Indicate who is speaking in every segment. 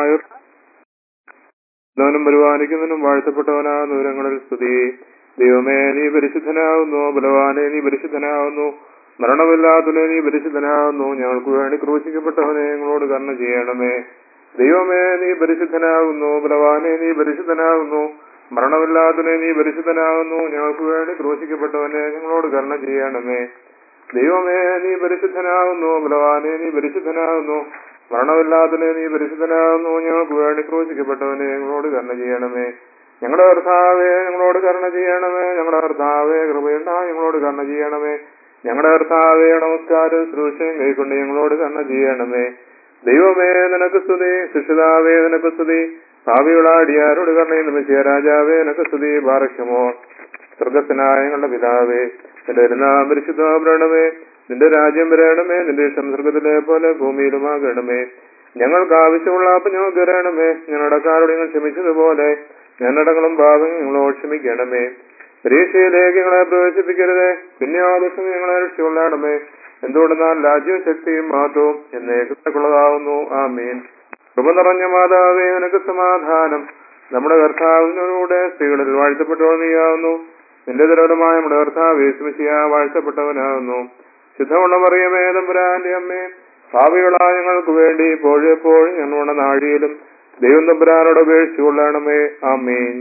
Speaker 1: ദൈവമായ നും പരിപാലിക്കുന്നതിനും വാഴ്ത്തപ്പെട്ടവനാ ദൂരങ്ങളിൽ സ്തുതി ദൈവമേ നീ പരിശുദ്ധനാവുന്നു ബലവാനെ നീ പരിശുദ്ധനാവുന്നു മരണമില്ലാത്തവനെ നീ പരിശുദ്ധനാവുന്നു ഞങ്ങൾക്ക് വേണ്ടി ക്രൂശിക്കപ്പെട്ടവനെ ഞങ്ങളോട് കർണ ചെയ്യണമേ ദൈവമേ നീ പരിശുദ്ധനാകുന്നു ബലവാനെ നീ പരിശുദ്ധനാകുന്നു മരണമില്ലാത്തവനെ നീ പരിശുദ്ധനാകുന്നു ഞങ്ങൾക്ക് വേണ്ടി ക്രൂശിക്കപ്പെട്ടവനെ ഞങ്ങളോട് കർണ ചെയ്യണമേ ദൈവമേ നീ പരിശുദ്ധനാകുന്നു ബലവാനെ നീ പരിശുദ്ധനാകുന്നു മരണമില്ലാത്തവനെ നീ പരിശുദ്ധനാകുന്നു ഞങ്ങൾക്ക് വേണ്ടി ക്രൂശിക്കപ്പെട്ടവനെ ഞങ്ങളോട് കരുണ ചെയ്യണമേ ഞങ്ങളുടെ കർത്താവേ ഞങ്ങളോട് കരുണ ചെയ്യണമേ ഞങ്ങളുടെ കർത്താവേ കൃപയുണ്ടാ ഞങ്ങളോട് കരുണ ചെയ്യണമേ ഞങ്ങളുടെ കർത്താവേ നമസ്കാരം ശുശ്രൂഷയും കൈക്കൊണ്ട് ഞങ്ങളോട് കരുണ ചെയ്യണമേ ദൈവമേ നിനക്ക് സ്തുതി ശിഷ്യതാവേ നിനക്ക് സ്തുതി ഭാവികളാടിയാരോട് കരുണയും നിമിച്ച രാജാവേ നിനക്ക് സ്തുതി ബാറക്ഷമോ സ്വർഗസ്സനായ ഞങ്ങളുടെ പിതാവേ നിന്റെ വരുന്നാം പരിശുദ്ധമാകണമേ നിന്റെ രാജ്യം വരണമേ നിന്റെ ഇഷ്ടം സ്വർഗത്തിലെ പോലെ ഭൂമിയിലുമാകണമേ ഞങ്ങൾക്ക് ആവശ്യമുള്ള അപ്പം ഞങ്ങൾക്ക് തരണമേ ഞങ്ങളുടെ കാരോട് ഞങ്ങൾ ക്ഷമിച്ചതുപോലെ ഞങ്ങളുടെ പാപം ഞങ്ങളോട് ക്ഷമിക്കണമേ പരീക്ഷയിലേക്ക് ഞങ്ങളെ പ്രവേശിപ്പിക്കരുതേ പിന്നെ ആവശ്യം ഞങ്ങളെ രക്ഷിക്കൊള്ളണമേ എന്തുകൊണ്ടെന്നാൽ രാജ്യവും ശക്തിയും മാറ്റവും എന്നേക്കുള്ളതാവുന്നു ആ മീൻ കൃപ നിറഞ്ഞ മാതാവേ നിനക്ക് സമാധാനം നമ്മുടെ കർത്താവിനോടെ സ്ത്രീകളിൽ വാഴ്ത്തപ്പെട്ടവർ നീയാവുന്നു നിന്റെ ദുരകമായ നമ്മുടെ കർത്താവ് യേശുമിശിയ വാഴ്ത്തപ്പെട്ടവനാകുന്നു ശുദ്ധമുള്ള പറയുമേ തമ്പുരാന്റെ അമ്മേ ഭാവികളായ ഞങ്ങൾക്ക് വേണ്ടി ഇപ്പോഴെപ്പോഴും ഞങ്ങളുടെ നാഴിയിലും ദൈവം തമ്പുരാനോട് ഉപേക്ഷിച്ചുകൊള്ളണമേ ആമീൻ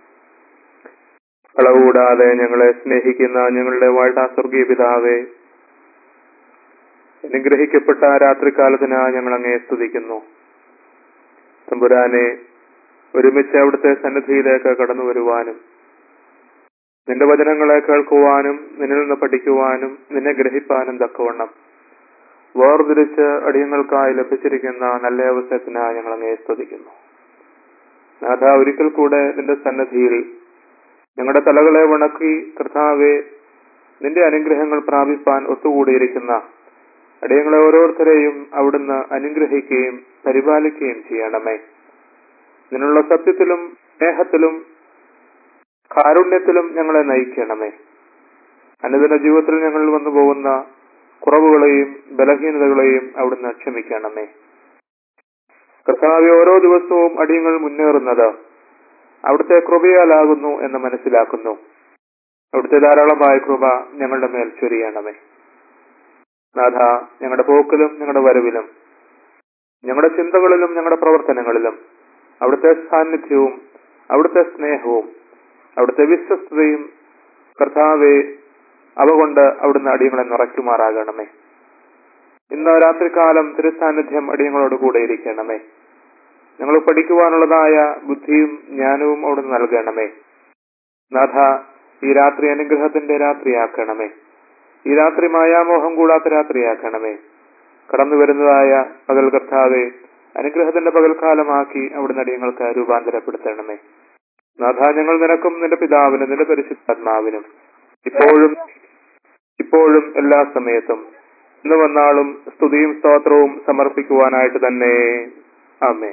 Speaker 1: അളവുകൂടാതെ ഞങ്ങളെ സ്നേഹിക്കുന്ന ഞങ്ങളുടെ വാഴ്ത്താ സ്വർഗീയ പിതാവേ അനുഗ്രഹിക്കപ്പെട്ട രാത്രികാലത്തിന് ഞങ്ങൾ അങ്ങേ സ്തുതിക്കുന്നു തമ്പുരാനെ ഒരുമിച്ച് അവിടുത്തെ സന്നിധിയിലേക്ക് കടന്നു വരുവാനും നിന്റെ വചനങ്ങളെ കേൾക്കുവാനും നിന്നിൽ നിന്ന് പഠിക്കുവാനും നിന്നെ ഗ്രഹിപ്പാനും തക്കവണ്ണം വേർതിരിച്ച് അടിയങ്ങൾക്കായി ലഭിച്ചിരിക്കുന്ന നല്ല അവസരത്തിനായി ഞങ്ങൾ അങ്ങേ സ്തുതിക്കുന്നു നാഥ ഒരിക്കൽ കൂടെ നിന്റെ സന്നദ്ധിയിൽ ഞങ്ങളുടെ തലകളെ വണക്കി കർത്താവെ നിന്റെ അനുഗ്രഹങ്ങൾ പ്രാപിപ്പാൻ ഒത്തുകൂടിയിരിക്കുന്ന അടിയങ്ങളെ ഓരോരുത്തരെയും അവിടുന്ന് അനുഗ്രഹിക്കുകയും പരിപാലിക്കുകയും ചെയ്യണമേ നിന്നുള്ള സത്യത്തിലും സ്നേഹത്തിലും കാരുണ്യത്തിലും ഞങ്ങളെ നയിക്കണമേ അനുദിന ജീവിതത്തിൽ ഞങ്ങൾ വന്നു പോകുന്ന കുറവുകളെയും ബലഹീനതകളെയും അവിടുന്ന് ക്ഷമിക്കണമേ കർത്താവെ ഓരോ ദിവസവും അടിയങ്ങൾ മുന്നേറുന്നത് അവിടുത്തെ കൃപയാലാകുന്നു എന്ന് മനസ്സിലാക്കുന്നു അവിടുത്തെ ധാരാളമായ കൃപ ഞങ്ങളുടെ മേൽ ചൊരിയണമേ നാഥ ഞങ്ങളുടെ പോക്കിലും ഞങ്ങളുടെ വരവിലും ഞങ്ങളുടെ ചിന്തകളിലും ഞങ്ങളുടെ പ്രവർത്തനങ്ങളിലും അവിടുത്തെ സാന്നിധ്യവും അവിടുത്തെ സ്നേഹവും അവിടുത്തെ വിശ്വസ്തതയും കർത്താവെ അവ കൊണ്ട് അവിടുന്ന് അടിയങ്ങളെ നിറയ്ക്കുമാറാകണമേ ഇന്ന് രാത്രികാലം തിരുസാന്നിധ്യം അടിയങ്ങളോട് കൂടെ ഇരിക്കണമേ ഞങ്ങൾ പഠിക്കുവാനുള്ളതായ ബുദ്ധിയും ജ്ഞാനവും അവിടുന്ന് നൽകണമേ നാഥ ഈ രാത്രി അനുഗ്രഹത്തിന്റെ രാത്രിയാക്കണമേ ഈ രാത്രി മായാമോഹം കൂടാത്ത രാത്രിയാക്കണമേ കടന്നു വരുന്നതായ പകൽ കർത്താവെ അനുഗ്രഹത്തിന്റെ പകൽക്കാലമാക്കി അവിടുന്ന് അടിയങ്ങൾക്ക് രൂപാന്തരപ്പെടുത്തണമേ നാഥ ഞങ്ങൾ നിനക്കും നിന്റെ പിതാവിനും നിന്റെ പരിശുദ്ധാത്മാവിനും ഇപ്പോഴും ഇപ്പോഴും എല്ലാ സമയത്തും ഇന്ന് വന്നാളും സ്തുതിയും സ്തോത്രവും സമർപ്പിക്കുവാനായിട്ട് തന്നെ ആമേ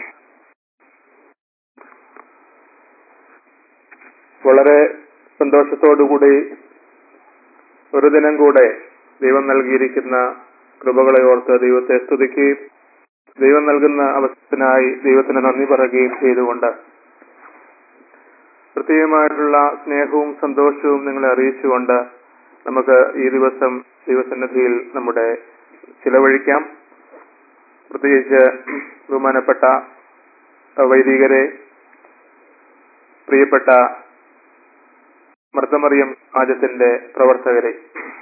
Speaker 1: വളരെ സന്തോഷത്തോടുകൂടി ഒരു ദിനം കൂടെ ദൈവം നൽകിയിരിക്കുന്ന കൃപകളെ ഓർത്ത് ദൈവത്തെ സ്തുതിക്കുകയും ദൈവം നൽകുന്ന അവസരത്തിനായി ദൈവത്തിന് നന്ദി പറയുകയും ചെയ്തുകൊണ്ട് പ്രത്യേകമായിട്ടുള്ള സ്നേഹവും സന്തോഷവും നിങ്ങളെ അറിയിച്ചുകൊണ്ട് നമുക്ക് ഈ ദിവസം ദൈവസന്നിധിയിൽ നമ്മുടെ ചിലവഴിക്കാം പ്രത്യേകിച്ച് ബഹുമാനപ്പെട്ട വൈദികരെ പ്രിയപ്പെട്ട മർദ്ദമറിയം ആദ്യത്തിന്റെ പ്രവർത്തകരെ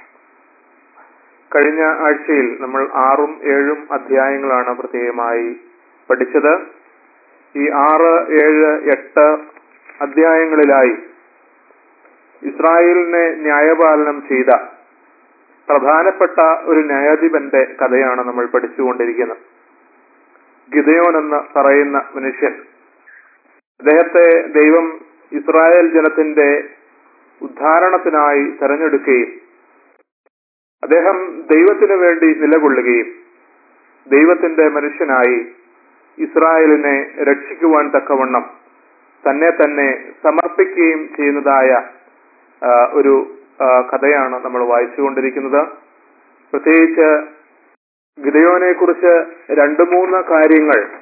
Speaker 1: കഴിഞ്ഞ ആഴ്ചയിൽ നമ്മൾ ആറും ഏഴും അധ്യായങ്ങളാണ് പ്രത്യേകമായി പഠിച്ചത് ഈ ആറ് ഏഴ് എട്ട് അധ്യായങ്ങളിലായി ഇസ്രായേലിനെ ന്യായപാലനം ചെയ്ത പ്രധാനപ്പെട്ട ഒരു ന്യായാധിപന്റെ കഥയാണ് നമ്മൾ പഠിച്ചുകൊണ്ടിരിക്കുന്നത് ഗിതയോൻ എന്ന് പറയുന്ന മനുഷ്യൻ അദ്ദേഹത്തെ ദൈവം ഇസ്രായേൽ ജനത്തിന്റെ ഉദ്ധാരണത്തിനായി തെരഞ്ഞെടുക്കുകയും അദ്ദേഹം ദൈവത്തിനു വേണ്ടി നിലകൊള്ളുകയും ദൈവത്തിന്റെ മനുഷ്യനായി ഇസ്രായേലിനെ രക്ഷിക്കുവാൻ തക്കവണ്ണം തന്നെ തന്നെ സമർപ്പിക്കുകയും ചെയ്യുന്നതായ ആ, ഒരു ആ, കഥയാണ് നമ്മൾ വായിച്ചുകൊണ്ടിരിക്കുന്നത് പ്രത്യേകിച്ച് ഗിദയോനെ കുറിച്ച് രണ്ടു മൂന്ന് കാര്യങ്ങൾ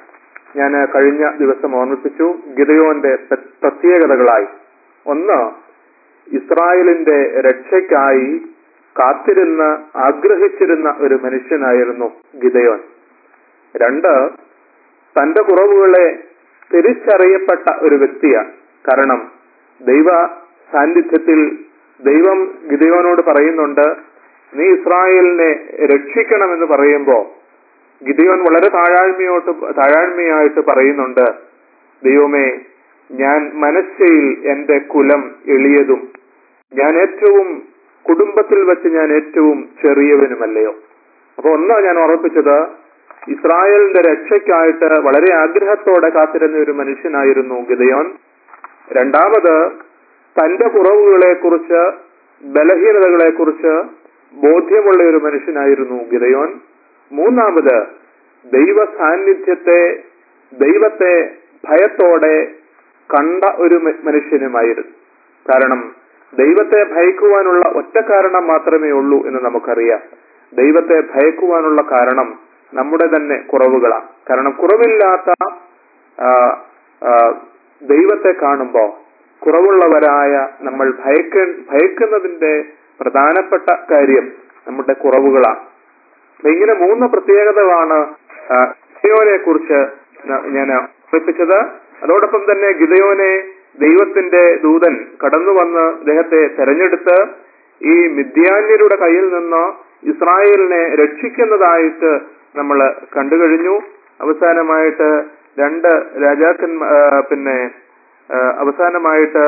Speaker 1: ഞാൻ കഴിഞ്ഞ ദിവസം ഓർമ്മിപ്പിച്ചു ഗിതയോന്റെ പ്ര- പ്രത്യേകതകളായി ഒന്ന് ഇസ്രായേലിന്റെ രക്ഷയ്ക്കായി കാത്തിരുന്ന് ആഗ്രഹിച്ചിരുന്ന ഒരു മനുഷ്യനായിരുന്നു ഗിതയോൻ രണ്ട് തന്റെ കുറവുകളെ തിരിച്ചറിയപ്പെട്ട ഒരു വ്യക്തിയാണ് കാരണം ദൈവ സാന്നിധ്യത്തിൽ ദൈവം ഗിതയോനോട് പറയുന്നുണ്ട് നീ ഇസ്രായേലിനെ രക്ഷിക്കണമെന്ന് പറയുമ്പോ ഗിതയോൻ വളരെ താഴാഴ്മയോട്ട് താഴാഴ്മയായിട്ട് പറയുന്നുണ്ട് ദൈവമേ ഞാൻ മനസ്സയിൽ എന്റെ കുലം എളിയതും ഞാൻ ഏറ്റവും കുടുംബത്തിൽ വെച്ച് ഞാൻ ഏറ്റവും ചെറിയവനുമല്ലയോ അപ്പൊ ഒന്നാ ഞാൻ ഓർമ്മിപ്പിച്ചത് ഇസ്രായേലിന്റെ രക്ഷയ്ക്കായിട്ട് വളരെ ആഗ്രഹത്തോടെ കാത്തിരുന്ന ഒരു മനുഷ്യനായിരുന്നു ഗിതയോൻ രണ്ടാമത് തന്റെ കുറവുകളെ കുറിച്ച് ബലഹീനതകളെ കുറിച്ച് ബോധ്യമുള്ള ഒരു മനുഷ്യനായിരുന്നു ഗിതയോൻ മൂന്നാമത് ദൈവ സാന്നിധ്യത്തെ ദൈവത്തെ ഭയത്തോടെ കണ്ട ഒരു മ- മനുഷ്യനുമായിരുന്നു കാരണം ദൈവത്തെ ഭയക്കുവാനുള്ള ഒറ്റ കാരണം മാത്രമേ ഉള്ളൂ എന്ന് നമുക്കറിയാം ദൈവത്തെ ഭയക്കുവാനുള്ള കാരണം നമ്മുടെ തന്നെ കുറവുകളാണ് കാരണം കുറവില്ലാത്ത ആ, ആ, ദൈവത്തെ കാണുമ്പോ കുറവുള്ളവരായ നമ്മൾ ഭയക്ക ഭയക്കുന്നതിന്റെ പ്രധാനപ്പെട്ട കാര്യം നമ്മുടെ കുറവുകളാണ് അപ്പൊ ഇങ്ങനെ മൂന്ന് പ്രത്യേകതകളാണ് ഗിതയോനെ കുറിച്ച് ഞാൻ ഓർമ്മിപ്പിച്ചത് അതോടൊപ്പം തന്നെ ഗിതയോനെ ദൈവത്തിന്റെ ദൂതൻ കടന്നു വന്ന് അദ്ദേഹത്തെ തെരഞ്ഞെടുത്ത് ഈ മിഥ്യാന്യരുടെ കയ്യിൽ നിന്ന് ഇസ്രായേലിനെ രക്ഷിക്കുന്നതായിട്ട് നമ്മൾ കണ്ടു കഴിഞ്ഞു അവസാനമായിട്ട് രണ്ട് രാജാക്കന്മാ ആ, പിന്നെ ആ, അവസാനമായിട്ട്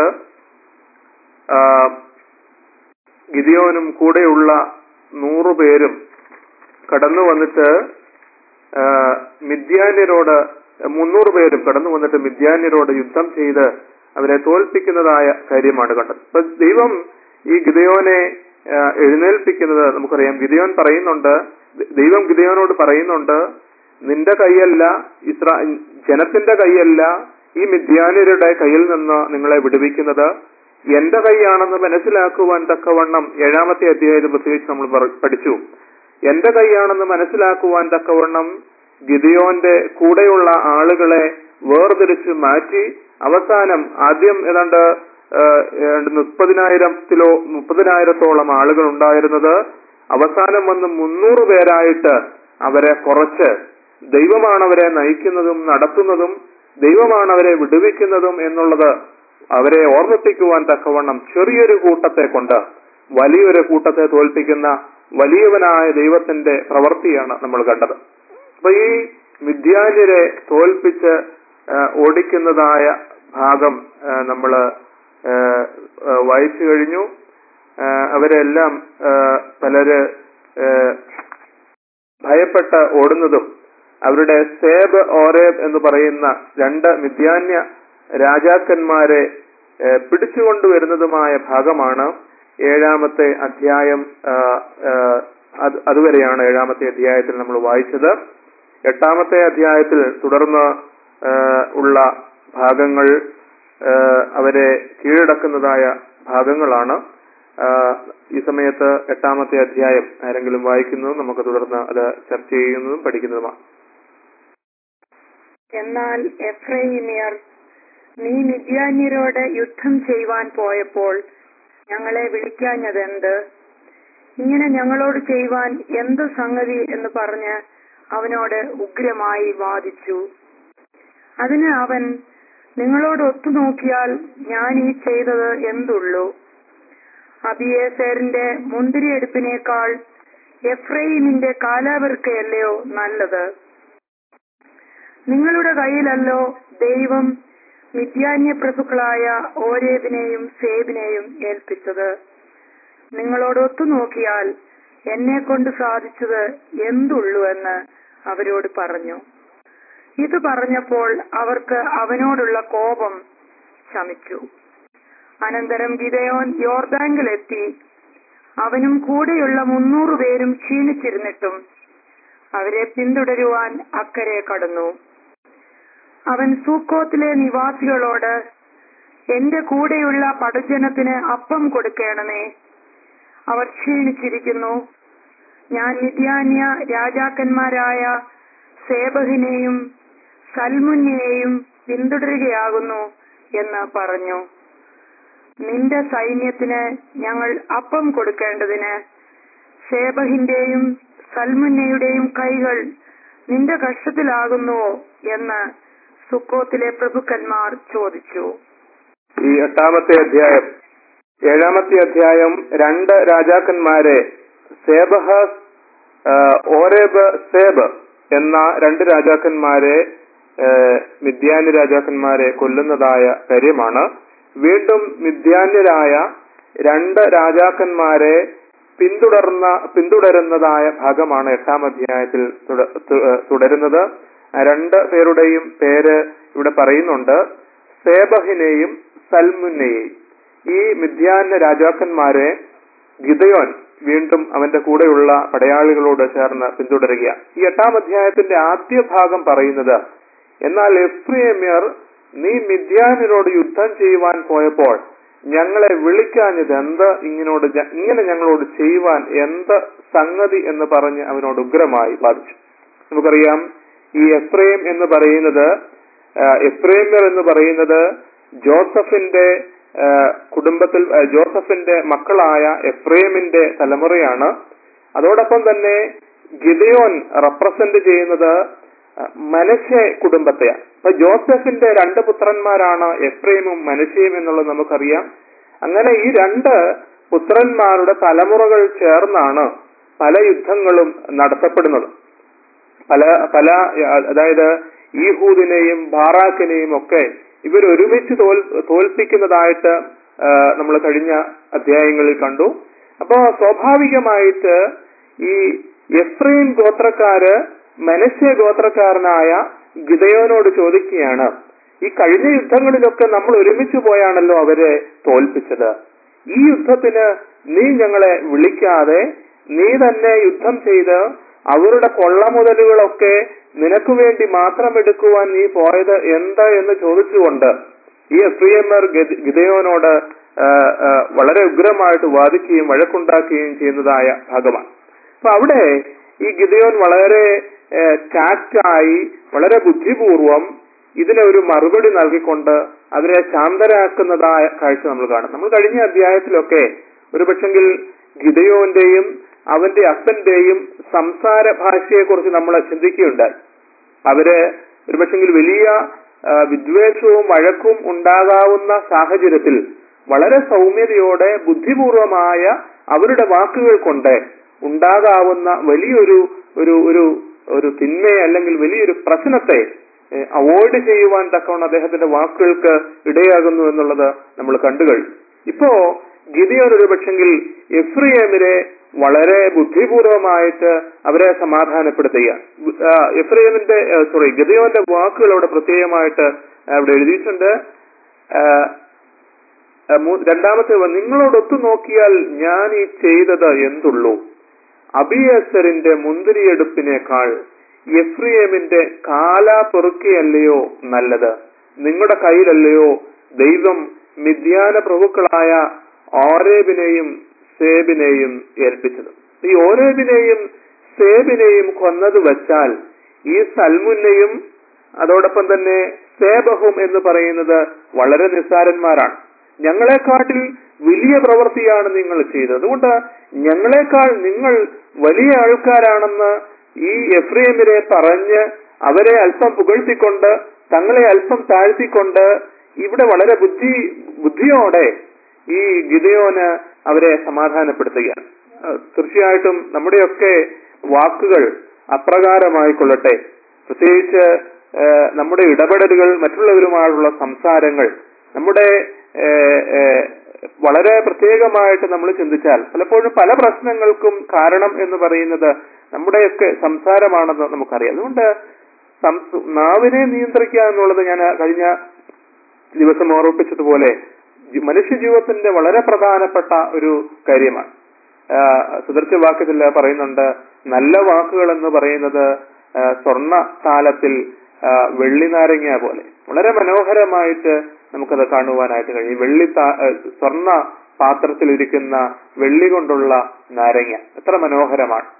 Speaker 1: ആ, ഗിദിയോനും കൂടെയുള്ള നൂറു പേരും കടന്നു വന്നിട്ട് ആ, മിഥ്യാന്യരോട് മുന്നൂറ് പേരും കടന്നു വന്നിട്ട് മിഥ്യാന്യരോട് യുദ്ധം ചെയ്ത് അവരെ തോൽപ്പിക്കുന്നതായ കാര്യമാണ് കണ്ടത് അപ്പൊ ദൈവം ഈ ഗിദയോനെ ആ, എഴുന്നേൽപ്പിക്കുന്നത് നമുക്കറിയാം ഗിദയോൻ പറയുന്നുണ്ട് ദ- ദൈവം ഗിദയോനോട് പറയുന്നുണ്ട് നിന്റെ കൈയല്ല ഇസ്രാ ജനത്തിന്റെ കൈയല്ല ഈ മിഥ്യാന്യരുടെ കയ്യിൽ നിന്ന് നിങ്ങളെ വിടുവിക്കുന്നത് എന്റെ കൈയാണെന്ന് മനസ്സിലാക്കുവാൻ തക്കവണ്ണം ഏഴാമത്തെ അധ്യായത്തിൽ പ്രത്യേകിച്ച് നമ്മൾ പറ- പഠിച്ചു എന്റെ കൈയാണെന്ന് മനസ്സിലാക്കുവാൻ തക്കവണ്ണം ഗിദിയോന്റെ കൂടെയുള്ള ആളുകളെ വേർതിരിച്ച് മാറ്റി അവസാനം ആദ്യം ഏതാണ്ട് ആ, ഏതാണ്ട് മുപ്പതിനായിരത്തിലോ മുപ്പതിനായിരത്തോളം ആളുകൾ ഉണ്ടായിരുന്നത് അവസാനം വന്ന് മുന്നൂറ് പേരായിട്ട് അവരെ കുറച്ച് ദൈവമാണ് അവരെ നയിക്കുന്നതും നടത്തുന്നതും ദൈവമാണ് അവരെ വിടുവിക്കുന്നതും എന്നുള്ളത് അവരെ ഓർമ്മിപ്പിക്കുവാൻ തക്കവണ്ണം ചെറിയൊരു കൂട്ടത്തെ കൊണ്ട് വലിയൊരു കൂട്ടത്തെ തോൽപ്പിക്കുന്ന വലിയവനായ ദൈവത്തിന്റെ പ്രവൃത്തിയാണ് നമ്മൾ കണ്ടത് അപ്പൊ ഈ വിദ്യാന്യരെ തോൽപ്പിച്ച് ആ, ഓടിക്കുന്നതായ ഭാഗം നമ്മൾ വായിച്ചു കഴിഞ്ഞു ആ, അവരെല്ലാം ആ, പലര് ആ, ഭയപ്പെട്ട് ഓടുന്നതും അവരുടെ സേബ് ഓരേബ് എന്ന് പറയുന്ന രണ്ട് മിഥ്യാന്യ രാജാക്കന്മാരെ ഏഹ്, പിടിച്ചുകൊണ്ടുവരുന്നതുമായ ഭാഗമാണ് ഏഴാമത്തെ അധ്യായം ആ, ആ, അത് അതുവരെയാണ് ഏഴാമത്തെ അധ്യായത്തിൽ നമ്മൾ വായിച്ചത് എട്ടാമത്തെ അധ്യായത്തിൽ തുടർന്ന് ആ, ഉള്ള ഭാഗങ്ങൾ ആ, അവരെ കീഴടക്കുന്നതായ ഭാഗങ്ങളാണ് ആ, ഈ സമയത്ത് എട്ടാമത്തെ അധ്യായം ആരെങ്കിലും വായിക്കുന്നതും നമുക്ക് തുടർന്ന് അത് ചർച്ച ചെയ്യുന്നതും പഠിക്കുന്നതുമാണ്
Speaker 2: എന്നാൽ എഫ്രൈമിയർ നീ മിദ്യാന്യരോട് യുദ്ധം ചെയ്യുവാൻ പോയപ്പോൾ ഞങ്ങളെ വിളിക്കാഞ്ഞതെന്ത് ഇങ്ങനെ ഞങ്ങളോട് ചെയ്യുവാൻ എന്ത് സംഗതി എന്ന് പറഞ്ഞ് അവനോട് ഉഗ്രമായി വാദിച്ചു അതിന് അവൻ നിങ്ങളോട് ഒത്തുനോക്കിയാൽ ഞാൻ ഈ ചെയ്തത് എന്തുള്ളൂ അബിയേസേറിന്റെ മുന്തിരിയെടുപ്പിനേക്കാൾ എഫ്രൈമിന്റെ കാലാവൃക്കയല്ലയോ നല്ലത് നിങ്ങളുടെ കയ്യിലല്ലോ ദൈവം മിഥ്യാന്യ പ്രഭുക്കളായ ഓരേതിനെയും സേബിനെയും ഏൽപ്പിച്ചത് നിങ്ങളോട് ഒത്തുനോക്കിയാൽ എന്നെ കൊണ്ട് സാധിച്ചത് എന്തുള്ളൂ എന്ന് അവരോട് പറഞ്ഞു ഇത് പറഞ്ഞപ്പോൾ അവർക്ക് അവനോടുള്ള കോപം ശമിച്ചു അനന്തരം ഗിതയോൻ യോർദാങ്കിലെത്തി അവനും കൂടെയുള്ള മുന്നൂറ് പേരും ക്ഷീണിച്ചിരുന്നിട്ടും അവരെ പിന്തുടരുവാൻ അക്കരെ കടന്നു അവൻ സൂക്കോത്തിലെ നിവാസികളോട് എന്റെ കൂടെയുള്ള പടജനത്തിന് അപ്പം കൊടുക്കണമേ അവർ ക്ഷീണിച്ചിരിക്കുന്നു ഞാൻ നിത്യാന്യ രാജാക്കന്മാരായ സേബഹിനെയും സൽമുന്നിനെയും പിന്തുടരുകയാകുന്നു എന്ന് പറഞ്ഞു നിന്റെ സൈന്യത്തിന് ഞങ്ങൾ അപ്പം കൊടുക്കേണ്ടതിന് ഷേബഹിന്റെയും സൽമുന്നയുടെയും കൈകൾ നിന്റെ കഷ്ടത്തിലാകുന്നുവോ എന്ന് സുക്കോത്തിലെ പ്രഭുക്കന്മാർ ചോദിച്ചു
Speaker 1: ഈ എട്ടാമത്തെ അധ്യായം ഏഴാമത്തെ അധ്യായം രണ്ട് രാജാക്കന്മാരെ സേബഹ് ആ, ഓരേബ് സേബ് എന്ന രണ്ട് രാജാക്കന്മാരെ ആ, മിദ്യാന്യ രാജാക്കന്മാരെ കൊല്ലുന്നതായ കാര്യമാണ് വീണ്ടും മിദ്യാന്യരായ രണ്ട് രാജാക്കന്മാരെ പിന്തുടർന്ന പിന്തുടരുന്നതായ ഭാഗമാണ് എട്ടാം അധ്യായത്തിൽ തുട- തു- ഏ, തുടരുന്നത് ആ രണ്ട് പേരുടെയും പേര് ഇവിടെ പറയുന്നുണ്ട് സേബഹിനെയും സൽമുന്നെയും ഈ മിഥ്യാന്യ രാജാക്കന്മാരെ ഗിതയോൻ വീണ്ടും അവന്റെ കൂടെയുള്ള പടയാളികളോട് ചേർന്ന് പിന്തുടരുക ഈ എട്ടാം അധ്യായത്തിന്റെ ആദ്യ ഭാഗം പറയുന്നത് എന്നാൽ എഫ്രിയമ്യർ നീ മിഥ്യാനിനോട് യുദ്ധം ചെയ്യുവാൻ പോയപ്പോൾ ഞങ്ങളെ വിളിക്കാഞ്ഞത് എന്ത് ഇങ്ങനോട് ജ- ഇങ്ങനെ ഞങ്ങളോട് ചെയ്യുവാൻ എന്ത് സംഗതി എന്ന് പറഞ്ഞ് അവനോട് ഉഗ്രമായി ബാധിച്ചു നമുക്കറിയാം ഈ എഫ്രൈം എന്ന് പറയുന്നത് ആ, എഫ്രൈമ്യർ എന്ന് പറയുന്നത് ജോസഫിന്റെ ആ, കുടുംബത്തിൽ ആ, ജോസഫിന്റെ മക്കളായ എഫ്രൈമിന്റെ തലമുറയാണ് അതോടൊപ്പം തന്നെ ഗിദയോൻ റെപ്രസെന്റ് ചെയ്യുന്നത് ആ, മനശ്ശെ കുടുംബത്തെയാണ് അപ്പൊ ജോസഫിന്റെ രണ്ട് പുത്രന്മാരാണ് എഫ്രൈമും മനശ്ശയും എന്നുള്ളത് നമുക്കറിയാം അങ്ങനെ ഈ രണ്ട് പുത്രന്മാരുടെ തലമുറകൾ ചേർന്നാണ് പല യുദ്ധങ്ങളും നടത്തപ്പെടുന്നത് പല പല അതായത് ഈഹൂദിനെയും ബാറാക്കിനെയും ഒക്കെ ഇവർ ഒരുമിച്ച് തോൽ തോൽപ്പിക്കുന്നതായിട്ട് നമ്മൾ കഴിഞ്ഞ അധ്യായങ്ങളിൽ കണ്ടു അപ്പോ സ്വാഭാവികമായിട്ട് ഈ എഫ്രൈം ഗോത്രക്കാര് മനസ്യ ഗോത്രക്കാരനായ ഗിതയോനോട് ചോദിക്കുകയാണ് ഈ കഴിഞ്ഞ യുദ്ധങ്ങളിലൊക്കെ നമ്മൾ ഒരുമിച്ച് പോയാണല്ലോ അവരെ തോൽപ്പിച്ചത് ഈ യുദ്ധത്തിന് നീ ഞങ്ങളെ വിളിക്കാതെ നീ തന്നെ യുദ്ധം ചെയ്ത് അവരുടെ കൊള്ളമുതലുകളൊക്കെ നിനക്ക് വേണ്ടി മാത്രം എടുക്കുവാൻ നീ പോയത് എന്താ എന്ന് ചോദിച്ചുകൊണ്ട് ഈ എഫ്രിയമ്മർ ഗിതയോനോട് ആ, ആ, വളരെ ഉഗ്രമായിട്ട് വാദിക്കുകയും വഴക്കുണ്ടാക്കുകയും ചെയ്യുന്നതായ ഭാഗമാണ് അപ്പൊ അവിടെ ഈ ഗിതയോൻ വളരെ ടാക്റ്റായി വളരെ ബുദ്ധിപൂർവം ഇതിന് ഒരു മറുപടി നൽകിക്കൊണ്ട് അതിനെ ശാന്തരാക്കുന്നതായ കാഴ്ച നമ്മൾ കാണും നമ്മൾ കഴിഞ്ഞ അധ്യായത്തിലൊക്കെ ഒരു പക്ഷെങ്കിൽ ഗിതയോന്റെയും അവന്റെ അപ്പന്റെയും സംസാര ഭാഷയെക്കുറിച്ച് നമ്മൾ ചിന്തിക്കുകയുണ്ടായി അവര് ഒരു പക്ഷെങ്കിൽ വലിയ ആ, വിദ്വേഷവും വഴക്കും ഉണ്ടാകാവുന്ന സാഹചര്യത്തിൽ വളരെ സൗമ്യതയോടെ ബുദ്ധിപൂർവമായ അവരുടെ വാക്കുകൾ കൊണ്ട് ഉണ്ടാകാവുന്ന വലിയൊരു ഒരു ഒരു ഒരു തിന്മയെ അല്ലെങ്കിൽ വലിയൊരു പ്രശ്നത്തെ അവോയ്ഡ് ചെയ്യുവാൻ തക്കവണ്ണം അദ്ദേഹത്തിന്റെ വാക്കുകൾക്ക് ഇടയാകുന്നു എന്നുള്ളത് നമ്മൾ കണ്ടു കഴിഞ്ഞു ഇപ്പോ ഗിദിയോൻ ഒരു പക്ഷെങ്കിൽ എഫ്രിയേമിനെ വളരെ ബുദ്ധിപൂർവമായിട്ട് അവരെ സമാധാനപ്പെടുത്തുകയാണ് ആ, എഫ്രൈമിന്റെ സോറി ഗദിയോന്റെ വാക്കുകൾ അവിടെ പ്രത്യേകമായിട്ട് അവിടെ എഴുതിയിട്ടുണ്ട് ആ, ആ, മൂ- രണ്ടാമത്തെ വ- നിങ്ങളോടൊത്തു നോക്കിയാൽ ഞാൻ ഈ ചെയ്തത് എന്തുള്ളൂ അബിയസറിന്റെ മുന്തിരിയെടുപ്പിനേക്കാൾ എഫ്രിയേമിന്റെ കാല പെറുക്കിയല്ലയോ നല്ലത് നിങ്ങളുടെ കയ്യിലല്ലയോ ദൈവം മിഥ്യാന പ്രഭുക്കളായ ഓരേബിനെയും സേബിനെയും ഏൽപ്പിച്ചത് ഈ ഓരേബിനെയും സേബിനെയും കൊന്നത് വെച്ചാൽ ഈ സൽമുന്നെയും അതോടൊപ്പം തന്നെ സേബഹും എന്ന് പറയുന്നത് വളരെ നിസ്സാരന്മാരാണ് ഞങ്ങളെക്കാട്ടിൽ വലിയ പ്രവൃത്തിയാണ് നിങ്ങൾ ചെയ്തത് അതുകൊണ്ട് ഞങ്ങളെക്കാൾ നിങ്ങൾ വലിയ ആൾക്കാരാണെന്ന് ഈ എഫ്രൈമിനെ പറഞ്ഞ് അവരെ അല്പം പുകഴ്ത്തിക്കൊണ്ട് തങ്ങളെ അല്പം താഴ്ത്തിക്കൊണ്ട് ഇവിടെ വളരെ ബുദ്ധി ബുദ്ധിയോടെ ഈ ഗിതയോന് അവരെ സമാധാനപ്പെടുത്തുകയാണ് അഹ് തീർച്ചയായിട്ടും നമ്മുടെയൊക്കെ വാക്കുകൾ അപ്രകാരമായിക്കൊള്ളട്ടെ പ്രത്യേകിച്ച് ഏഹ്, നമ്മുടെ ഇടപെടലുകൾ മറ്റുള്ളവരുമായുള്ള സംസാരങ്ങൾ നമ്മുടെ ഏഹ്, ഏഹ്, വളരെ പ്രത്യേകമായിട്ട് നമ്മൾ ചിന്തിച്ചാൽ പലപ്പോഴും പല പ്രശ്നങ്ങൾക്കും കാരണം എന്ന് പറയുന്നത് നമ്മുടെയൊക്കെ സംസാരമാണെന്ന് നമുക്കറിയാം അതുകൊണ്ട് സംസ്- നാവിനെ നിയന്ത്രിക്കുക എന്നുള്ളത് ഞാൻ കഴിഞ്ഞ ദിവസം ഓർമ്മിപ്പിച്ചതുപോലെ ജി- മനുഷ്യജീവിതത്തിന്റെ വളരെ പ്രധാനപ്പെട്ട ഒരു കാര്യമാണ് സുദർശ വാക്യത്തിൽ പറയുന്നുണ്ട് നല്ല വാക്കുകൾ എന്ന് പറയുന്നത് ആ, സ്വർണ്ണ താലത്തിൽ ആ, വെള്ളി നാരങ്ങ പോലെ വളരെ മനോഹരമായിട്ട് നമുക്കത് കാണുവാനായിട്ട് കഴിയും വെള്ളി താ- ആ, സ്വർണ്ണ പാത്രത്തിൽ ഇരിക്കുന്ന വെള്ളി കൊണ്ടുള്ള നാരങ്ങ എത്ര മനോഹരമാണ് അപ്പോ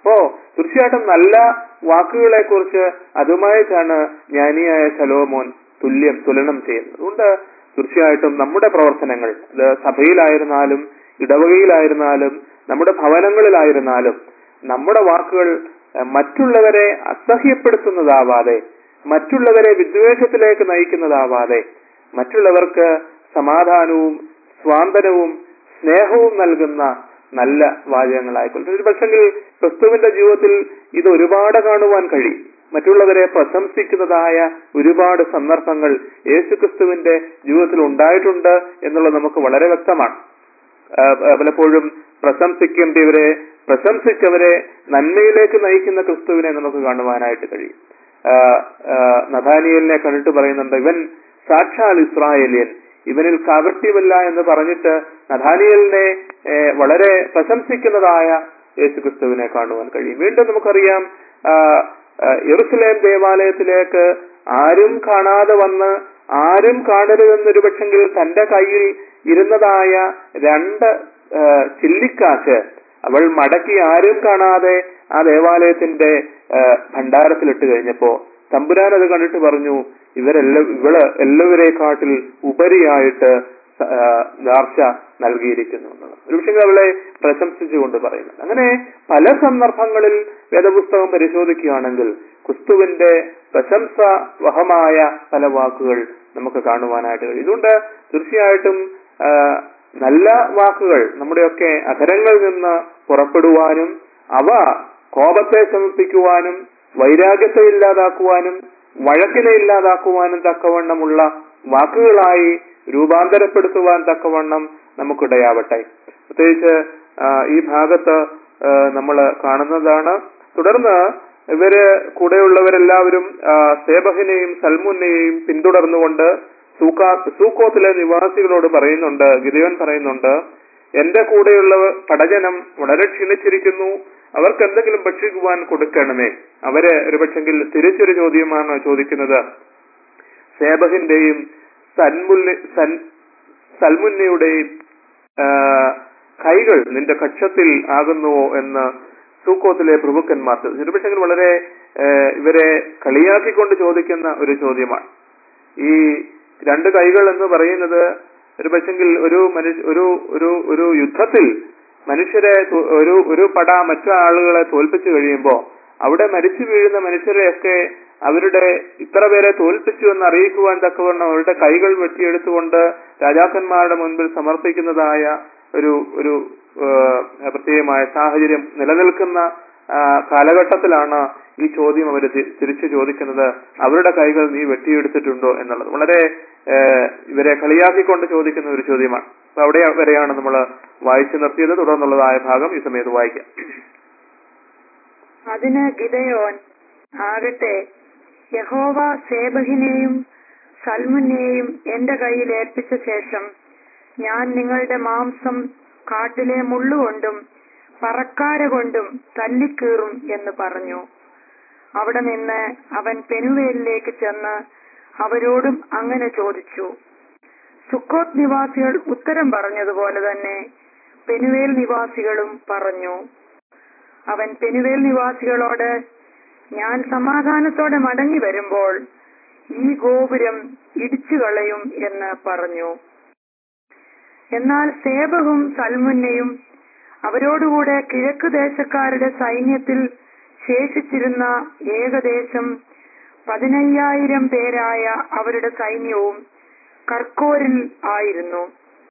Speaker 1: തീർച്ചയായിട്ടും നല്ല വാക്കുകളെ കുറിച്ച് അതുമായിട്ടാണ് ജ്ഞാനിയായ ശലോമോൻ തുല്യം തുലനം ചെയ്യുന്നത് അതുകൊണ്ട് തീർച്ചയായിട്ടും നമ്മുടെ പ്രവർത്തനങ്ങൾ അത് സഭയിലായിരുന്നാലും ഇടവകയിലായിരുന്നാലും നമ്മുടെ ഭവനങ്ങളിലായിരുന്നാലും നമ്മുടെ വാക്കുകൾ ഏഹ്, മറ്റുള്ളവരെ അസഹ്യപ്പെടുത്തുന്നതാവാതെ മറ്റുള്ളവരെ വിദ്വേഷത്തിലേക്ക് നയിക്കുന്നതാവാതെ മറ്റുള്ളവർക്ക് സമാധാനവും സ്വാന്തനവും സ്നേഹവും നൽകുന്ന നല്ല വാചകങ്ങളായിക്കൊള്ളട്ടെ ഒരു പക്ഷെങ്കിൽ ക്രിസ്തുവിന്റെ ജീവിതത്തിൽ ഇത് ഒരുപാട് കാണുവാൻ കഴിയും മറ്റുള്ളവരെ പ്രശംസിക്കുന്നതായ ഒരുപാട് സന്ദർഭങ്ങൾ യേശു ക്രിസ്തുവിന്റെ ജീവിതത്തിൽ ഉണ്ടായിട്ടുണ്ട് എന്നുള്ളത് നമുക്ക് വളരെ വ്യക്തമാണ് ആ, ആ, പലപ്പോഴും പ്രശംസിക്കേണ്ടവരെ പ്രശംസിച്ചവരെ നന്മയിലേക്ക് നയിക്കുന്ന ക്രിസ്തുവിനെ നമുക്ക് കാണുവാനായിട്ട് കഴിയും ആ, ആ, നഥാനിയലിനെ കണ്ടിട്ട് പറയുന്നുണ്ട് ഇവൻ സാക്ഷാൽ ഇസ്രായേലിയൻ ഇവനിൽ കാപട്യമില്ല എന്ന് പറഞ്ഞിട്ട് നഥാനിയലിനെ ഏ, വളരെ പ്രശംസിക്കുന്നതായ യേശു ക്രിസ്തുവിനെ കാണുവാൻ കഴിയും വീണ്ടും നമുക്കറിയാം ആ, ആ, യെറുസലേം ദേവാലയത്തിലേക്ക് ആരും കാണാതെ വന്ന് ആരും കാണരുതെന്നൊരു പക്ഷെങ്കിൽ തന്റെ കയ്യിൽ ഇരുന്നതായ രണ്ട് ആ, ചില്ലിക്കാശ് അവൾ മടക്കി ആരും കാണാതെ ആ ദേവാലയത്തിന്റെ ആ, ഭണ്ഡാരത്തിലിട്ട് കഴിഞ്ഞപ്പോ തമ്പുരാൻ അത് കണ്ടിട്ട് പറഞ്ഞു ഇവരെല്ലാം ഇവള് എല്ലാവരെക്കാട്ടിൽ ഉപരിയായിട്ട് സ- ആ, നേർച്ച നൽകിയിരിക്കുന്നു എന്നുള്ളത് ഒരു പക്ഷേ അവളെ പ്രശംസിച്ചുകൊണ്ട് പറയുന്നത് അങ്ങനെ പല സന്ദർഭങ്ങളിൽ വേദപുസ്തകം പരിശോധിക്കുകയാണെങ്കിൽ ക്രിസ്തുവിന്റെ പ്രശംസ വഹമായ പല വാക്കുകൾ നമുക്ക് കാണുവാനായിട്ട് കഴിയും ഇതുകൊണ്ട് തീർച്ചയായിട്ടും ആ, നല്ല വാക്കുകൾ നമ്മുടെയൊക്കെ അധരങ്ങളിൽ നിന്ന് പുറപ്പെടുവാനും അവ കോപത്തെ ശമിപ്പിക്കുവാനും വൈരാഗ്യത്തെ ഇല്ലാതാക്കുവാനും വഴക്കിനെ ഇല്ലാതാക്കുവാനും തക്കവണ്ണമുള്ള വാക്കുകളായി രൂപാന്തരപ്പെടുത്തുവാൻ തക്കവണ്ണം നമുക്കിടയാവട്ടെ പ്രത്യേകിച്ച് ആ, ഈ ഭാഗത്ത് നമ്മൾ കാണുന്നതാണ് തുടർന്ന് ഇവര് കൂടെയുള്ളവരെല്ലാവരും ആ, സേബഹിനെയും സൽമുനെയും പിന്തുടർന്നുകൊണ്ട് സൂക്കാ സൂക്കോത്തിലെ നിവാസികളോട് പറയുന്നുണ്ട് ഗിരിവൻ പറയുന്നുണ്ട് എന്റെ കൂടെയുള്ള പടജനം വളരെ ക്ഷീണിച്ചിരിക്കുന്നു അവർക്ക് എന്തെങ്കിലും ഭക്ഷിക്കുവാൻ കൊടുക്കണമേ അവര് ഒരു പക്ഷെങ്കിൽ തിരിച്ചൊരു ചോദ്യമാണ് ചോദിക്കുന്നത് സേബഹിന്റെയും സൻമുല്ല സൻ സൽമുന്നയുടെയും ആ, കൈകൾ നിന്റെ കക്ഷത്തിൽ ആകുന്നുവോ എന്ന് സൂക്കോത്തിലെ പ്രഭുക്കന്മാർ ഒരു പക്ഷെങ്കിൽ വളരെ ആ, ഇവരെ കളിയാക്കിക്കൊണ്ട് ചോദിക്കുന്ന ഒരു ചോദ്യമാണ് ഈ രണ്ട് കൈകൾ എന്ന് പറയുന്നത് ഒരു പക്ഷെങ്കിൽ ഒരു മനുഷ്യ ഒരു ഒരു ഒരു യുദ്ധത്തിൽ മനുഷ്യരെ തു- ഒരു ഒരു പട മറ്റു ആളുകളെ തോൽപ്പിച്ചു കഴിയുമ്പോൾ അവിടെ മരിച്ചു വീഴുന്ന മനുഷ്യരെയൊക്കെ അവരുടെ ഇത്ര പേരെ തോൽപ്പിച്ചു എന്ന് അറിയിക്കുവാൻ തക്കവണ്ണം അവരുടെ കൈകൾ വെട്ടിയെടുത്തുകൊണ്ട് രാജാക്കന്മാരുടെ മുൻപിൽ സമർപ്പിക്കുന്നതായ ഒരു ഒരു ആ, പ്രത്യേകമായ സാഹചര്യം നിലനിൽക്കുന്ന ആ, കാലഘട്ടത്തിലാണ് ഈ ചോദ്യം അവർ തിരിച്ചു ചോദിക്കുന്നത് അവരുടെ കൈകൾ നീ വെട്ടിയെടുത്തിട്ടുണ്ടോ എന്നുള്ളത് വളരെ ആ, ഇവരെ കളിയാക്കിക്കൊണ്ട് ചോദിക്കുന്ന ഒരു ചോദ്യമാണ് അപ്പൊ അവിടെ വരെയാണ് നമ്മൾ വായിച്ചു നിർത്തിയത് തുടർന്നുള്ളതായ ഭാഗം ഈ സമയത്ത് വായിക്കാം
Speaker 2: അതിന് ഗിദയോൻ ആകട്ടെ യഹോവ സേബഹിനെയും സൽമുനെയും എന്റെ കയ്യിൽ ഏൽപ്പിച്ച ശേഷം ഞാൻ നിങ്ങളുടെ മാംസം കാട്ടിലെ മുള്ളുകൊണ്ടും പറക്കാര കൊണ്ടും തല്ലിക്കീറും എന്ന് പറഞ്ഞു അവിടെ നിന്ന് അവൻ പെനുവേലിലേക്ക് ചെന്ന് അവരോടും അങ്ങനെ ചോദിച്ചു സുക്കോത്ത് നിവാസികൾ ഉത്തരം പറഞ്ഞതുപോലെ തന്നെ പെനുവേൽ നിവാസികളും പറഞ്ഞു അവൻ പെനുവേൽ നിവാസികളോട് ഞാൻ സമാധാനത്തോടെ മടങ്ങി വരുമ്പോൾ ഈ ഗോപുരം ഇടിച്ചു കളയും എന്ന് പറഞ്ഞു എന്നാൽ സേബഹും സൽമുന്നയും അവരോടുകൂടെ കിഴക്ക് ദേശക്കാരുടെ സൈന്യത്തിൽ ശേഷിച്ചിരുന്ന ഏകദേശം പതിനയ്യായിരം പേരായ അവരുടെ സൈന്യവും കർക്കോരിൽ ആയിരുന്നു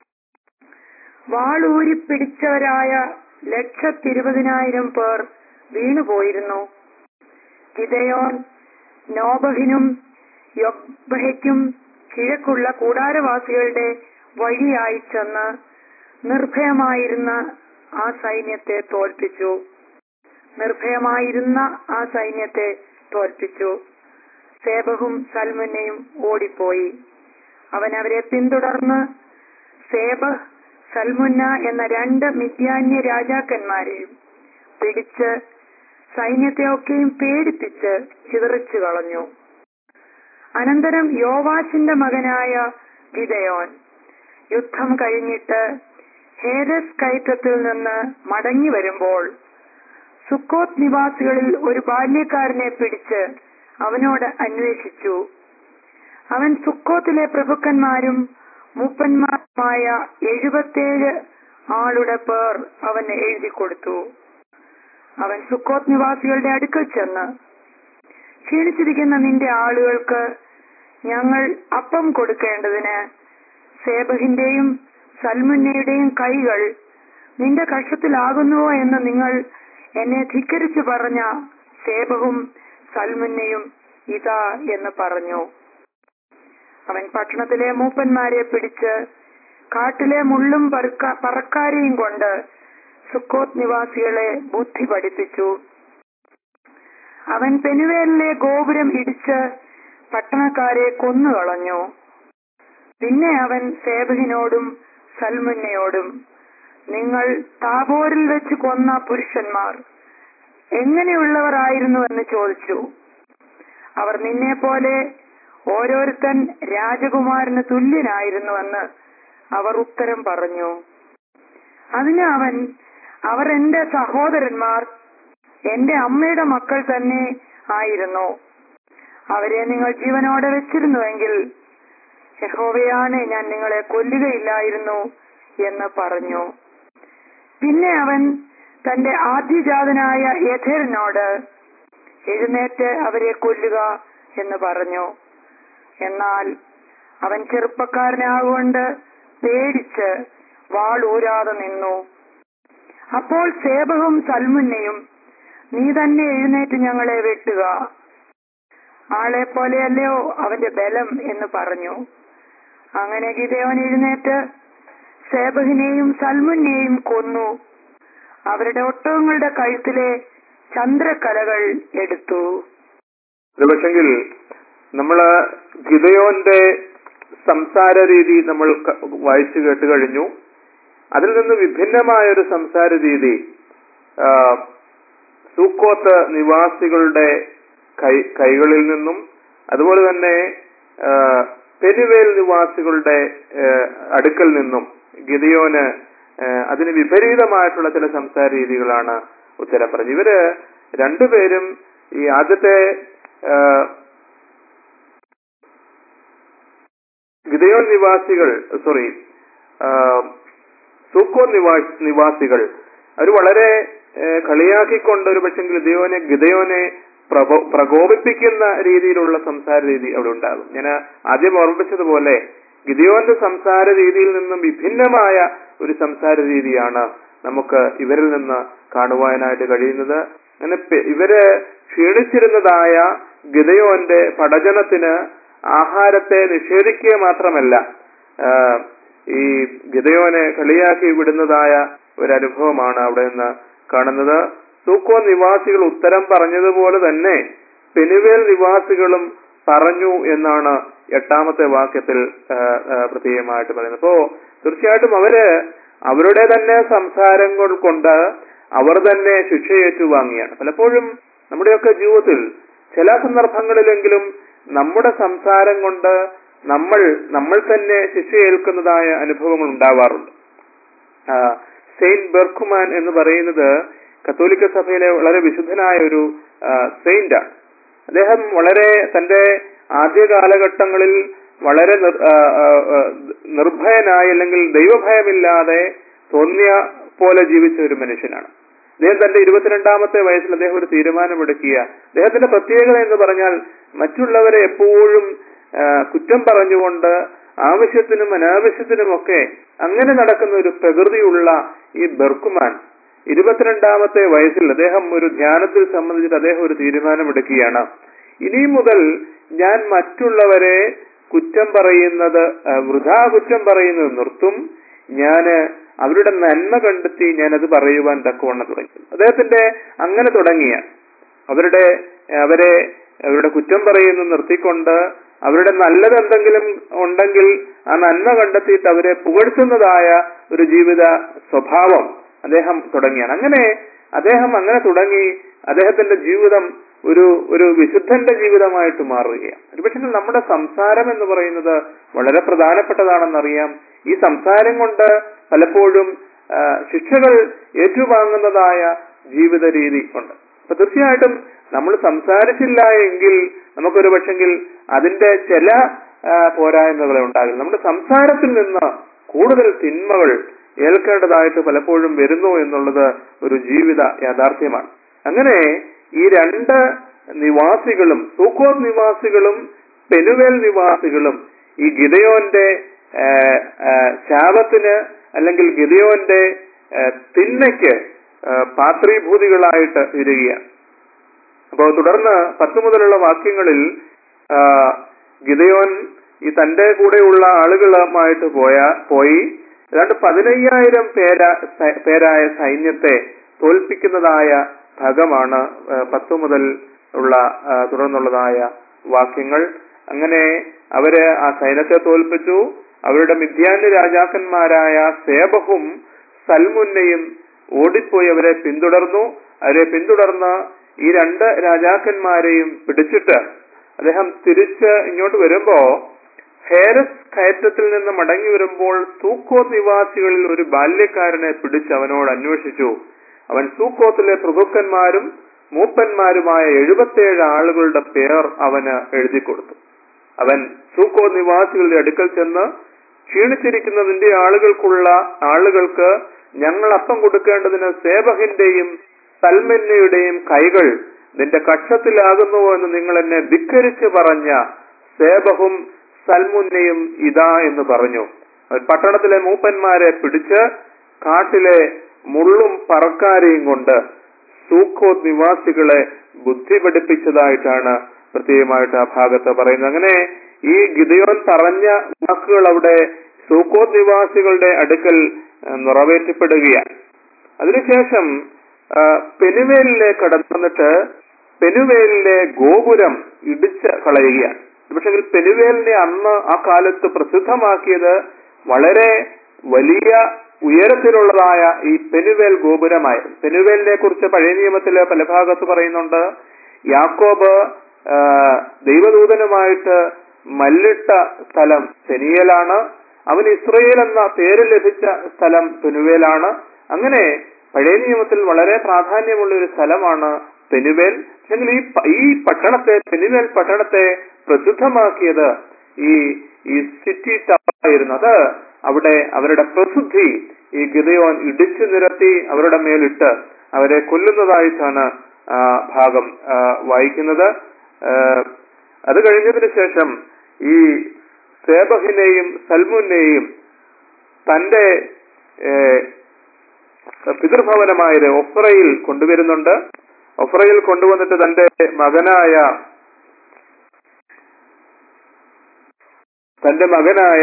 Speaker 2: വാളൂരി പിടിച്ചവരായ ലക്ഷത്തിരുപതിനായിരം പേർ വീണുപോയിരുന്നു ഗിദയോൻ നോബഹിനും യൊബ്ബഹയ്ക്കും കിഴക്കുള്ള കൂടാരവാസികളുടെ വഴിയായി ചെന്ന് നിർഭയമായിരുന്ന ആ സൈന്യത്തെ തോൽപ്പിച്ചു നിർഭയമായിരുന്ന ആ സൈന്യത്തെ തോൽപ്പിച്ചു സേബഹും സൽമുന്നയും ഓടിപ്പോയി അവൻ അവരെ പിന്തുടർന്ന് സേബഹ് സൽമുന്ന എന്ന രണ്ട് മിഥ്യാന്യ രാജാക്കന്മാരെയും പിടിച്ച് സൈന്യത്തെയൊക്കെയും പേടിപ്പിച്ച് ചിതറിച്ചു കളഞ്ഞു അനന്തരം യോവാശിന്റെ മകനായ ഗിദയോൻ യുദ്ധം കഴിഞ്ഞിട്ട് ഹേരസ് കയറ്റത്തിൽ നിന്ന് മടങ്ങി വരുമ്പോൾ സുക്കോത്ത് നിവാസികളിൽ ഒരു ബാല്യക്കാരനെ പിടിച്ച് അവനോട് അന്വേഷിച്ചു അവൻ സുക്കോത്തിലെ പ്രഭുക്കന്മാരും മൂപ്പന്മാരുമായ എഴുപത്തേഴ് ആളുടെ പേർ അവന് എഴുതി കൊടുത്തു അവൻ സുക്കോത്ത് നിവാസികളുടെ അടുക്കൽ ചെന്ന് ക്ഷീണിച്ചിരിക്കുന്ന നിന്റെ ആളുകൾക്ക് ഞങ്ങൾ അപ്പം കൊടുക്കേണ്ടതിന് സേബഹിന്റെയും സൽമുന്നയുടെയും കൈകൾ നിന്റെ കഷത്തിലാകുന്നുവോ എന്ന് നിങ്ങൾ എന്നെ ധിക്കരിച്ചു പറഞ്ഞ സേബഹും സൽമുന്നയും ഇതാ എന്ന് പറഞ്ഞു അവൻ പട്ടണത്തിലെ മൂപ്പന്മാരെ പിടിച്ച് കാട്ടിലെ മുള്ളും പറക്ക- പറക്കാരെയും കൊണ്ട് സുക്കോത്ത് നിവാസികളെ ബുദ്ധി പഠിപ്പിച്ചു അവൻ പെനുവേലിലെ ഗോപുരം ഇടിച്ച് പട്ടണക്കാരെ കൊന്നുകളഞ്ഞു പിന്നെ അവൻ സേബഹിനോടും സൽമുന്നയോടും നിങ്ങൾ താബോരിൽ വെച്ച് കൊന്ന പുരുഷന്മാർ എങ്ങനെയുള്ളവരായിരുന്നു എന്ന് ചോദിച്ചു അവർ നിന്നെ പോലെ ഓരോരുത്തൻ രാജകുമാരന് തുല്യനായിരുന്നുവെന്ന് അവർ ഉത്തരം പറഞ്ഞു അതിന് അവൻ അവർ എന്റെ സഹോദരന്മാർ എന്റെ അമ്മയുടെ മക്കൾ തന്നെ ആയിരുന്നു അവരെ നിങ്ങൾ ജീവനോടെ വെച്ചിരുന്നുവെങ്കിൽ യഹോവയാണ് ഞാൻ നിങ്ങളെ കൊല്ലുകയില്ലായിരുന്നു എന്ന് പറഞ്ഞു പിന്നെ അവൻ തന്റെ ആദ്യജാതനായ യഥേരനോട് എഴുന്നേറ്റ് അവരെ കൊല്ലുക എന്ന് പറഞ്ഞു എന്നാൽ അവൻ ചെറുപ്പക്കാരനാകൊണ്ട് പേടിച്ച് വാൾ ഊരാതെ നിന്നു അപ്പോൾ സേബഹും സൽമുന്നയും നീ തന്നെ എഴുന്നേറ്റ് ഞങ്ങളെ വെട്ടുക ആളെ പോലെയല്ലയോ അവന്റെ ബലം എന്ന് പറഞ്ഞു അങ്ങനെ ഗിതയോൻ എഴുന്നേറ്റ് സേബഹിനെയും സൽമുന്നെയും കൊന്നു അവരുടെ ഒട്ടകങ്ങളുടെ കഴുത്തിലെ ചന്ദ്രക്കലകൾ എടുത്തു
Speaker 1: ഇത് പക്ഷെങ്കിൽ നമ്മള് ഗിതയോന്റെ സംസാര രീതി നമ്മൾ ക- വായിച്ചു കേട്ട് കഴിഞ്ഞു അതിൽ നിന്ന് വിഭിന്നമായ ഒരു സംസാര രീതി ആ, സൂക്കോത്ത് നിവാസികളുടെ കൈ കൈകളിൽ നിന്നും അതുപോലെ തന്നെ ആ, പെരുവേൽ നിവാസികളുടെ ആ, അടുക്കൽ നിന്നും ഗിതയോന് ആ, അതിന് വിപരീതമായിട്ടുള്ള ചില സംസാര രീതികളാണ് ഉത്തരം പറഞ്ഞത് ഇവര് രണ്ടുപേരും ഈ ആദ്യത്തെ ആ, ഗിതയോൻ നിവാസികൾ സോറി സൂക്കോ നിവാ നിവാസികൾ അവർ വളരെ ആ, കളിയാക്കിക്കൊണ്ട് ഒരു പക്ഷെ ഗിതയോനെ ഗിതയോനെ പ്രകോ- പ്രകോപിപ്പിക്കുന്ന രീതിയിലുള്ള സംസാര രീതി അവിടെ ഉണ്ടാകും ഞാൻ ആദ്യം ഓർമ്മിച്ചതുപോലെ ഗിതയോന്റെ സംസാര രീതിയിൽ നിന്നും വിഭിന്നമായ ഒരു സംസാര രീതിയാണ് നമുക്ക് ഇവരിൽ നിന്ന് കാണുവാനായിട്ട് കഴിയുന്നത് അങ്ങനെ പെ- ഇവര് ക്ഷീണിച്ചിരുന്നതായ ഗിതയോന്റെ പടജനത്തിന് ആഹാരത്തെ നിഷേധിക്കുക മാത്രമല്ല ആ, ഈ ഗിതയോനെ കളിയാക്കി വിടുന്നതായ ഒരു അനുഭവമാണ് അവിടെ നിന്ന് കാണുന്നത് സൂക്കോ നിവാസികൾ ഉത്തരം പറഞ്ഞതുപോലെ തന്നെ പെനുവേൽ നിവാസികളും പറഞ്ഞു എന്നാണ് എട്ടാമത്തെ വാക്യത്തിൽ ആ, ആ, പ്രത്യേകമായിട്ട് പറയുന്നത് അപ്പോ തീർച്ചയായിട്ടും അവര് അവരുടെ തന്നെ സംസാരങ്ങൾ കൊണ്ട് അവർ തന്നെ ശിക്ഷ ഏറ്റുവാങ്ങിയാണ് പലപ്പോഴും നമ്മുടെയൊക്കെ ജീവിതത്തിൽ ചില സന്ദർഭങ്ങളിലെങ്കിലും നമ്മുടെ സംസാരം കൊണ്ട് നമ്മൾ നമ്മൾ തന്നെ ശിക്ഷ ഏൽക്കുന്നതായ അനുഭവങ്ങൾ ഉണ്ടാവാറുണ്ട് ആ, സെയിന്റ് ബെർക്കുമാൻ എന്ന് പറയുന്നത് കത്തോലിക്ക സഭയിലെ വളരെ വിശുദ്ധനായ ഒരു ആ, സെയിന്റാണ് അദ്ദേഹം വളരെ തന്റെ ആദ്യ കാലഘട്ടങ്ങളിൽ വളരെ നിർ- ആ, ആ, ആ, നിർഭയനായി അല്ലെങ്കിൽ ദൈവഭയമില്ലാതെ തോന്നിയ പോലെ ജീവിച്ച ഒരു മനുഷ്യനാണ് അദ്ദേഹം തന്റെ ഇരുപത്തിരണ്ടാമത്തെ വയസ്സിൽ അദ്ദേഹം ഒരു തീരുമാനമെടുക്കുക അദ്ദേഹത്തിന്റെ പ്രത്യേകത എന്ന് പറഞ്ഞാൽ മറ്റുള്ളവരെ എപ്പോഴും ആ, കുറ്റം പറഞ്ഞുകൊണ്ട് ആവശ്യത്തിനും അനാവശ്യത്തിനുമൊക്കെ അങ്ങനെ നടക്കുന്ന ഒരു പ്രകൃതിയുള്ള ഈ ബെർക്കുമാൻ ഇരുപത്തിരണ്ടാമത്തെ വയസ്സിൽ അദ്ദേഹം ഒരു ധ്യാനത്തിൽ സംബന്ധിച്ചിട്ട് അദ്ദേഹം ഒരു തീരുമാനമെടുക്കുകയാണ് ഇനി മുതൽ ഞാൻ മറ്റുള്ളവരെ കുറ്റം പറയുന്നത് ആ, വൃഥാ കുറ്റം പറയുന്നത് നിർത്തും ഞാന് അവരുടെ നന്മ കണ്ടെത്തി ഞാനത് പറയുവാൻ തക്കവണ്ണം തുടങ്ങി അദ്ദേഹത്തിന്റെ അങ്ങനെ തുടങ്ങിയ അവരുടെ അവരെ അവരുടെ കുറ്റം പറയുന്നത് നിർത്തിക്കൊണ്ട് അവരുടെ നല്ലത് എന്തെങ്കിലും ഉണ്ടെങ്കിൽ ആ നന്മ കണ്ടെത്തിയിട്ട് അവരെ പുകഴ്ത്തുന്നതായ ഒരു ജീവിത സ്വഭാവം അദ്ദേഹം തുടങ്ങിയാണ് അങ്ങനെ അദ്ദേഹം അങ്ങനെ തുടങ്ങി അദ്ദേഹത്തിന്റെ ജീവിതം ഒരു ഒരു വിശുദ്ധന്റെ ജീവിതമായിട്ട് മാറുകയാണ് ഒരുപക്ഷെ നമ്മുടെ സംസാരം എന്ന് പറയുന്നത് വളരെ പ്രധാനപ്പെട്ടതാണെന്നറിയാം ഈ സംസാരം കൊണ്ട് പലപ്പോഴും ആ, ശിക്ഷകൾ ഏറ്റുവാങ്ങുന്നതായ ജീവിത രീതി ഉണ്ട് അപ്പൊ തീർച്ചയായിട്ടും നമ്മൾ സംസാരിച്ചില്ല എങ്കിൽ നമുക്കൊരു പക്ഷെങ്കിൽ അതിന്റെ ചില ആ, പോരായ്മകൾ ഉണ്ടാകും നമ്മുടെ സംസാരത്തിൽ നിന്ന് കൂടുതൽ തിന്മകൾ ഏൽക്കേണ്ടതായിട്ട് പലപ്പോഴും വരുന്നു എന്നുള്ളത് ഒരു ജീവിത യാഥാർത്ഥ്യമാണ് അങ്ങനെ ഈ രണ്ട് നിവാസികളും സൂക്കോത്ത് നിവാസികളും പെനുവേൽ നിവാസികളും ഈ ഗിതയോന്റെ ആ, ആ, ശാപത്തിന് അല്ലെങ്കിൽ ഗിതയോന്റെ ആ, തിന്മയ്ക്ക് ആ, പാത്രീഭൂതികളായിട്ട് വരികയാണ് അപ്പോൾ തുടർന്ന് പത്ത് മുതലുള്ള വാക്യങ്ങളിൽ ആ, ഗിദയോൻ ഈ തന്റെ കൂടെയുള്ള ആളുകളുമായിട്ട് പോയ പോയി ഏതാണ്ട് പതിനയ്യായിരം പേര സ- പേരായ സൈന്യത്തെ തോൽപ്പിക്കുന്നതായ ഭാഗമാണ് ആ, പത്ത് മുതൽ ഉള്ള ആ, തുടർന്നുള്ളതായ വാക്യങ്ങൾ അങ്ങനെ അവര് ആ സൈന്യത്തെ തോൽപ്പിച്ചു അവരുടെ മിഥ്യാന്യ രാജാക്കന്മാരായ സേബഹും സൽമുന്നയും ഓടിപ്പോയി അവരെ പിന്തുടർന്നു അവരെ പിന്തുടർന്ന് ഈ രണ്ട് രാജാക്കന്മാരെയും പിടിച്ചിട്ട് അദ്ദേഹം തിരിച്ച് ഇങ്ങോട്ട് വരുമ്പോ ഹേരസ് കയറ്റത്തിൽ നിന്ന് മടങ്ങി വരുമ്പോൾ സൂക്കോത്ത് നിവാസികളിൽ ഒരു ബാല്യക്കാരനെ പിടിച്ച് അവനോട് അന്വേഷിച്ചു അവൻ സൂക്കോത്തിലെ പ്രഭുക്കന്മാരും മൂപ്പന്മാരുമായ എഴുപത്തേഴ് ആളുകളുടെ പേർ അവന് എഴുതി കൊടുത്തു അവൻ സൂക്കോ നിവാസികളുടെ അടുക്കൽ ചെന്ന് ക്ഷീണിച്ചിരിക്കുന്നതിന്റെ ആളുകൾക്കുള്ള ആളുകൾക്ക് ഞങ്ങൾ അപ്പം കൊടുക്കേണ്ടതിന് സേബഹിന്റെയും സൽമന്നയുടെയും കൈകൾ നിന്റെ കക്ഷത്തിലാകുന്നുവോ എന്ന് നിങ്ങൾ എന്നെ ധിക്കരിച്ച് പറഞ്ഞ സേബഹും സൽമുന്നയും ഇതാ എന്ന് പറഞ്ഞു അവൻ പട്ടണത്തിലെ മൂപ്പന്മാരെ പിടിച്ച് കാട്ടിലെ മുള്ളും പറക്കാരെയും കൊണ്ട് സൂക്കോത്ത് നിവാസികളെ ബുദ്ധി പഠിപ്പിച്ചതായിട്ടാണ് പ്രത്യേകമായിട്ട് ആ ഭാഗത്ത് പറയുന്നത് അങ്ങനെ ഈ ഗിദയോൻ പറഞ്ഞ വാക്കുകൾ അവിടെ സൂക്കോത്ത് നിവാസികളുടെ അടുക്കൽ ആ, നിറവേറ്റപ്പെടുകയാണ് അതിനുശേഷം ആ, പെനുവേലിലേക്ക് കടന്നിട്ട് പെനുവേലിലെ ഗോപുരം ഇടിച്ച് കളയുകയാണ് പക്ഷെ പെനുവേലിനെ അന്ന് ആ കാലത്ത് പ്രസിദ്ധമാക്കിയത് വളരെ വലിയ ഉയരത്തിലുള്ളതായ ഈ പെനുവേൽ ഗോപുരമായിരുന്നു പെനുവേലിനെ കുറിച്ച് പഴയ നിയമത്തില് പല ഭാഗത്ത് പറയുന്നുണ്ട് യാക്കോബ് ആ, ദൈവദൂതനുമായിട്ട് മല്ലിട്ട സ്ഥലം പെനിയേലാണ് അവന് ഇസ്രയേൽ എന്ന പേര് ലഭിച്ച സ്ഥലം പെനുവേലാണ് അങ്ങനെ പഴയ നിയമത്തിൽ വളരെ പ്രാധാന്യമുള്ള ഒരു സ്ഥലമാണ് പെനുവേൽ എങ്കിൽ ഈ പ- ഈ പട്ടണത്തെ പെനുവേൽ പട്ടണത്തെ പ്രസിദ്ധമാക്കിയത് ഈ ഈ സിറ്റി ആയിരുന്നു അത് അവിടെ അവരുടെ പ്രസിദ്ധി ഈ ഗിതയോൻ ഇടിച്ചു നിരത്തി അവരുടെ മേലിട്ട് അവരെ കൊല്ലുന്നതായിട്ടാണ് ആ ഭാഗം ആ, വായിക്കുന്നത് ആ, അത് കഴിഞ്ഞതിന് ശേഷം ഈ സേബഹിനെയും സൽമുനെയും തന്റെ ഏ, പിതൃഭവനമായത് ഒഫ്രയിൽ കൊണ്ടുവരുന്നുണ്ട് ഒഫ്രയിൽ കൊണ്ടുവന്നിട്ട് തന്റെ മകനായ തന്റെ മകനായ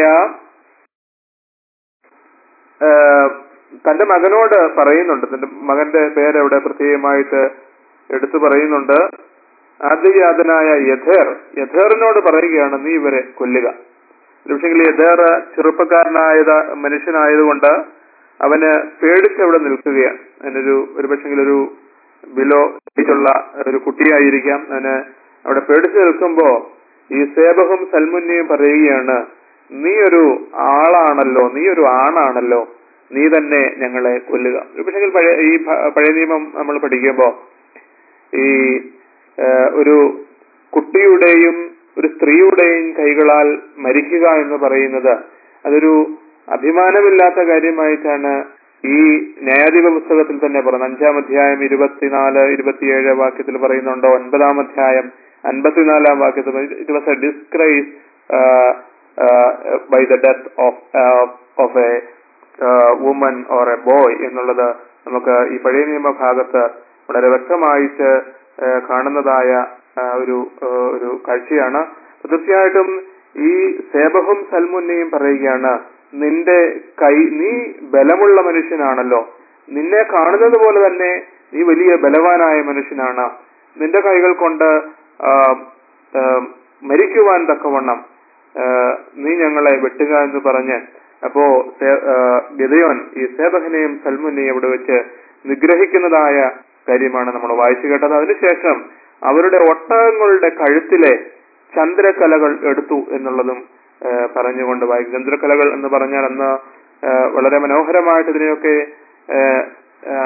Speaker 1: ആ, തന്റെ മകനോട് പറയുന്നുണ്ട് തന്റെ മകന്റെ പേരവിടെ പ്രത്യേകമായിട്ട് എടുത്തു പറയുന്നുണ്ട് ആദ്യജാതനായ യഥേർ യഥേറിനോട് പറയുകയാണ് നീ ഇവരെ കൊല്ലുക പക്ഷേ യഥേർ ചെറുപ്പക്കാരനായത് മനുഷ്യനായതുകൊണ്ട് അവന് പേടിച്ച് അവിടെ നിൽക്കുകയാണ് അതിനൊരു ഒരു പക്ഷെങ്കിൽ ഒരു ബിലോ ഏജുള്ള ഒരു കുട്ടിയായിരിക്കാം അവന് അവിടെ പേടിച്ച് നിൽക്കുമ്പോ ഈ സേബഹും സൽമുന്നയും പറയുകയാണ് നീ ഒരു ആളാണല്ലോ നീ ഒരു ആണാണല്ലോ നീ തന്നെ ഞങ്ങളെ കൊല്ലുക ഒരു പക്ഷെങ്കിൽ പഴയ ഈ ഭ- പഴയ നിയമം നമ്മൾ പഠിക്കുമ്പോ ഈ ആ, ഒരു കുട്ടിയുടെയും ഒരു സ്ത്രീയുടെയും കൈകളാൽ മരിക്കുക എന്ന് പറയുന്നത് അതൊരു അഭിമാനമില്ലാത്ത കാര്യമായിട്ടാണ് ഈ ന്യായാധിപ പുസ്തകത്തിൽ തന്നെ പറയുന്നത് അഞ്ചാം അധ്യായം ഇരുപത്തിനാല് ഇരുപത്തിയേഴ് വാക്യത്തിൽ പറയുന്നുണ്ട് ഒൻപതാം അധ്യായം അൻപത്തിനാലാം വാക്യത്തിൽ it was a disgrace by the death of of a woman or a boy എന്നുള്ളത് നമുക്ക് ഈ പഴയ നിയമ ഭാഗത്ത് വളരെ വ്യക്തമായിട്ട് ആ, കാണുന്നതായ ആ, ഒരു ആ, ഒരു കാഴ്ചയാണ് തീർച്ചയായിട്ടും ഈ സേബഹും സൽമുന്നയും പറയുകയാണ് നിന്റെ കൈ നീ ബലമുള്ള മനുഷ്യനാണല്ലോ നിന്നെ കാണുന്നത് പോലെ തന്നെ നീ വലിയ ബലവാനായ മനുഷ്യനാണ് നിന്റെ കൈകൾ കൊണ്ട് ആ, ആ, മരിക്കുവാൻ തക്കവണ്ണം ആ, നീ ഞങ്ങളെ വെട്ടുക എന്ന് പറഞ്ഞ് അപ്പോ സേ- ആ, ഗിദയോൻ ഈ സേബഹനെയും സൽമുനെയും അവിടെ വെച്ച് നിഗ്രഹിക്കുന്നതായ കാര്യമാണ് നമ്മൾ വായിച്ചു കേട്ടത് അതിനുശേഷം അവരുടെ ഒട്ടകങ്ങളുടെ കഴുത്തിലെ ചന്ദ്രക്കലകൾ എടുത്തു എന്നുള്ളതും ആ, പറഞ്ഞുകൊണ്ട് വായിക്കും ചന്ദ്രക്കലകൾ എന്ന് പറഞ്ഞാൽ അന്ന് ആ, വളരെ മനോഹരമായിട്ട് ഇതിനെയൊക്കെ ആ, ആ,